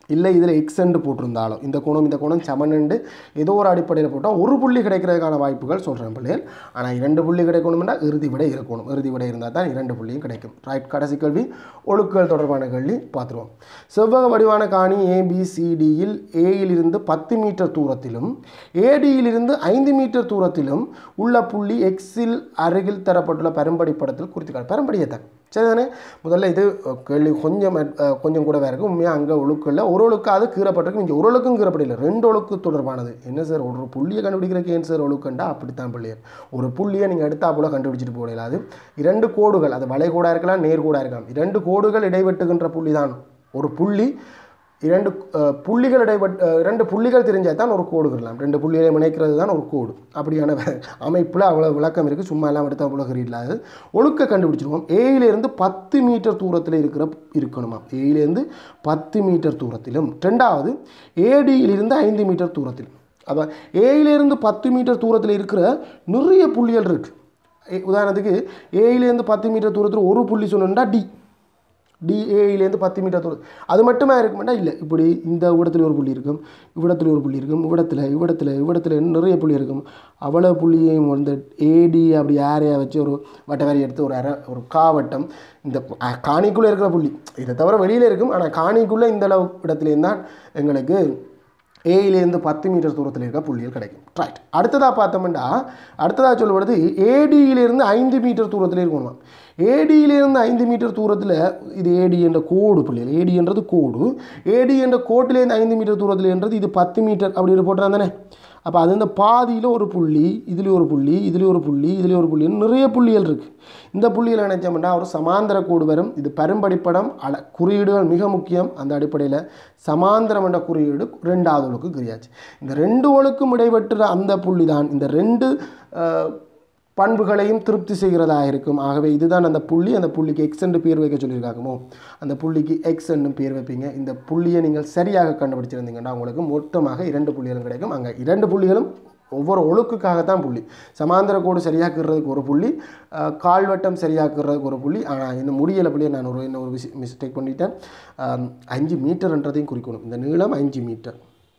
Speaker 1: இல்லை இதில் எக்ஸ்எண்டு போட்டிருந்தாலும் இந்த கோணம் இந்த கோணம் சமனண்டு ஏதோ ஒரு அடிப்படையில் போட்டால் ஒரு புள்ளி கிடைக்கிறதுக்கான வாய்ப்புகள் சொல்கிறேன் பிள்ளைகள் ஆனால் இரண்டு புள்ளி கிடைக்கணும்னா இறுதி விடை இருக்கணும் இறுதி விடை இருந்தால் தான் இரண்டு புள்ளியும் கிடைக்கும் ரைட் கடைசி கேள்வி ஒழுக்குகள் தொடர்பான கேள்வி பார்த்துருவோம் செவ்வக வடிவான காணி ஏபிசிடியில் ஏயிலிருந்து பத்து மீட்டர் தூரத்திலும் ஏடியிலிருந்து ஐந்து மீட்டர் தூரத்திலும் உள்ள புள்ளி எக்ஸில் அருகில் தரப்பட்டுள்ள பெரும்படி படத்தில் குறித்துக்காள் பெரும்படியை தான் சரிதானே முதல்ல இது அஹ், கேள்வி கொஞ்சம் அஹ், கொஞ்சம் கூட வேறு இருக்கும் உண்மையாக அங்கே ஒழுக்கில் ஒரு ஒழுக்கு அது கீறப்பட்டிருக்கு இங்கே ஒரு ஒழுக்கும் கீறப்படல ரெண்டு ஒழுக்கு தொடர்பானது என்ன சார் ஒரு புள்ளியை கண்டுபிடிக்கிறதுக்கு ஏன் சார் ஒழுக்கண்டா அப்படித்தான் பிள்ளையர் ஒரு புள்ளியை நீங்கள் எடுத்தா போல கண்டுபிடிச்சிட்டு போகல அது இரண்டு கோடுகள் அது வளைகோடாக இருக்கலாம் நேர்கோடாக இருக்கலாம் இரண்டு கோடுகள் இடைவெட்டுகின்ற புள்ளி தான் ஒரு புள்ளி இரண்டு அஹ், புள்ளிகள் இடைப்பட் அஹ், இரண்டு புள்ளிகள் தெரிஞ்சால் தான் ஒரு கோடு கிடலாம் ரெண்டு புள்ளிகளை இணைக்கிறது தான் ஒரு கோடு அப்படியான அமைப்பில் அவ்வளோ விளக்கம் இருக்குது சும்மா எல்லாம் எடுத்த அவ்வளோ இல்லாது ஒழுக்க கண்டுபிடிச்சிருவோம் ஏயிலேருந்து பத்து மீட்டர் தூரத்தில் இருக்கிற இருக்கணுமா ஏயிலேருந்து பத்து மீட்டர் தூரத்திலும் ரெண்டாவது ஏடியிலிருந்து ஐந்து மீட்டர் தூரத்தில் அப்போ ஏயிலேருந்து பத்து மீட்டர் தூரத்தில் இருக்கிற நிறைய புள்ளிகள் இருக்குது உதாரணத்துக்கு ஏயிலேருந்து பத்து மீட்டர் தூரத்தில் ஒரு புள்ளி சொன்னா டி டிஏயிலேருந்து பத்து மீட்டர் தூரம் அது மட்டுமே இருக்குமாட்டா இல்லை இப்படி இந்த இடத்துல ஒரு புள்ளி இருக்கும் இவ்விடத்துல ஒரு புள்ளி இருக்கும் இவ்விடத்துல இவ்விடத்துல இவ்விடத்துல நிறைய புள்ளி இருக்கும் அவ்வளோ புள்ளியையும் வந்து ஏடி அப்படி ஏரையா வச்சு ஒரு வட்ட வரி எடுத்து ஒரு அரை ஒரு காவட்டம் இந்த அஹ், காணிக்குள்ளே இருக்கிற புள்ளி இதை தவிர வெளியில் இருக்கும் ஆனால் காணிக்குள்ளே இந்த அளவு இடத்துலேருந்து தான் எங்களுக்கு ஏயிலேருந்து பத்து மீட்டர் தூரத்தில் இருக்க புள்ளிகள் கிடைக்கும் ரைட் அடுத்ததாக பார்த்தோம்னா அடுத்ததாக சொல்லப்படுது ஏடியிலிருந்து ஐந்து மீட்டர் தூரத்தில் இருக்கணுமா ஏடியிலிருந்து ஐந்து மீட்டர் தூரத்தில் இது ஏடி என்ற கோடு புள்ளிகள் ஏடி என்றது கோடு ஏடி என்ற கோட்டிலேருந்து ஐந்து மீட்டர் தூரத்தில் என்றது இது பத்து மீட்டர் அப்படின்னு போட்டுறான் தானே அப்போ அது இந்த பாதியில் ஒரு புள்ளி இதுலேயும் ஒரு புள்ளி இதுலேயும் ஒரு புள்ளி இதுலேயும் ஒரு புள்ளி நிறைய புள்ளிகள் இருக்குது இந்த புள்ளியில் நினைச்சோம்னா ஒரு சமாந்தர கோடு வரும் இது பெரும்படிப்படம் அல குறியீடுகள் மிக முக்கியம் அந்த அடிப்படையில் சமாந்தரம் என்ற குறியீடு ரெண்டாவது ஒழுக்கு கிரியாச்சு இந்த ரெண்டு ஒழுக்கும் இடைபெற்ற அந்த புள்ளி தான் இந்த ரெண்டு அஹ், பண்புகளையும் திருப்தி செய்கிறதாக இருக்கும் ஆகவே இதுதான் அந்த புள்ளி அந்த புள்ளிக்கு எக்ஸ் என்று பேர் வைக்க சொல்லியிருக்காங்கமோ அந்த புள்ளிக்கு எக்ஸ் என்னும் பேர் வைப்பீங்க இந்த புள்ளியை நீங்கள் சரியாக கண்டுபிடிச்சிருந்தீங்கன்னா உங்களுக்கு மொத்தமாக இரண்டு புள்ளிகளும் கிடைக்கும் அங்கே இரண்டு புள்ளிகளும் ஒவ்வொரு ஒழுக்குக்காகத்தான் புள்ளி சமாந்தர கோடு சரியாக்குறதுக்கு ஒரு புள்ளி அஹ், கால்வட்டம் சரியாக்குறதுக்கு ஒரு புள்ளி ஆனால் இந்த முடியலை புள்ளியை நான் ஒரு என்ன ஒரு விஷ மிஸ்டேக் பண்ணிட்டேன் அஹ், அஞ்சு மீட்டர்ன்றதையும் குறிக்கணும் இந்த நீளம் அஞ்சு மீட்டர்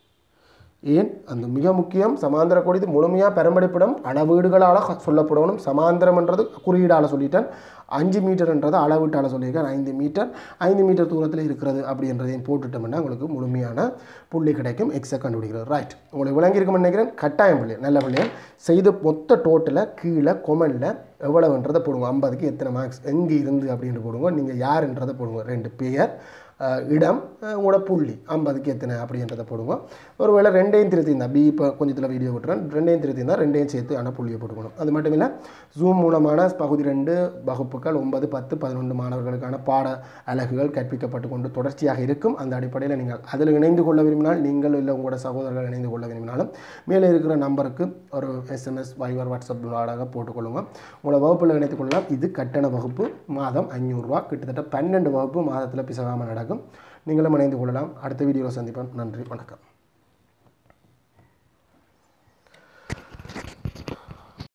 Speaker 1: ஏன் அந்த மிக முக்கியம் சமாந்தர கோடி இது முழுமையாக பெரும்படிப்படும் அளவீடுகளால் சொல்லப்படணும் சமாந்தரம்ன்றது குறியீடால் சொல்லிட்டேன் அஞ்சு மீட்டர்ன்றது அளவீட்டால் சொல்லியிருக்கேன் ஐந்து மீட்டர் ஐந்து மீட்டர் தூரத்தில் இருக்கிறது அப்படின்றதையும் போட்டுட்டோம்னா உங்களுக்கு முழுமையான புள்ளி கிடைக்கும் எக்ஸை கண்டுபிடிக்கிறது ரைட் உங்களுக்கு விளங்கியிருக்கும்னு நினைக்கிறேன் கட்டாயம் பிள்ளை நல்ல பிள்ளைகள் செய்த மொத்த டோட்டலை கீழே கொமெண்டில் எவ்வளவுன்றதை போடுங்க ஐம்பதுக்கு எத்தனை மார்க்ஸ் எங்கே இருந்து அப்படின்னு போடுங்க நீங்கள் யாருன்றதை போடுங்க ரெண்டு பேர் அஹ், இடம் அஹ், உங்களோட புள்ளி ஐம்பதுக்கு எத்தனை அப்படின்றத போடுங்க ஒருவேளை ரெண்டையும் திருத்திருந்தா பி இப்போ கொஞ்சத்தில் வீடியோ விட்டுறேன் ரெண்டையும் திருத்திருந்தா ரெண்டையும் சேர்த்து ஆனால் புள்ளியை போட்டுக்கணும் அது மட்டும் இல்லை ஜூம் மூலமான பகுதி ரெண்டு வகுப்புகள் ஒன்பது பத்து பதினொன்று மாணவர்களுக்கான பாட அலகுகள் கற்பிக்கப்பட்டு கொண்டு தொடர்ச்சியாக இருக்கும் அந்த அடிப்படையில் நீங்கள் அதில் இணைந்து கொள்ள விரும்பினால் நீங்கள் இல்லை உங்களோட சகோதரர்கள் இணைந்து கொள்ள விரும்பினாலும் மேலே இருக்கிற நம்பருக்கு ஒரு எஸ்எம்எஸ் வைவர் வாட்ஸ்அப் வாடாக போட்டுக்கொள்ளுங்க உங்களை வகுப்பில் இணைத்துக் கொள்ளலாம் இது கட்டண வகுப்பு மாதம் ஐநூறுரூவா கிட்டத்தட்ட பன்னெண்டு வகுப்பு மாதத்தில் பிசகாமல் நடக்கும் நீங்களும் இணைந்து கொள்ளலாம் அடுத்த வீடியோவில் சந்திப்பேன் நன்றி வணக்கம்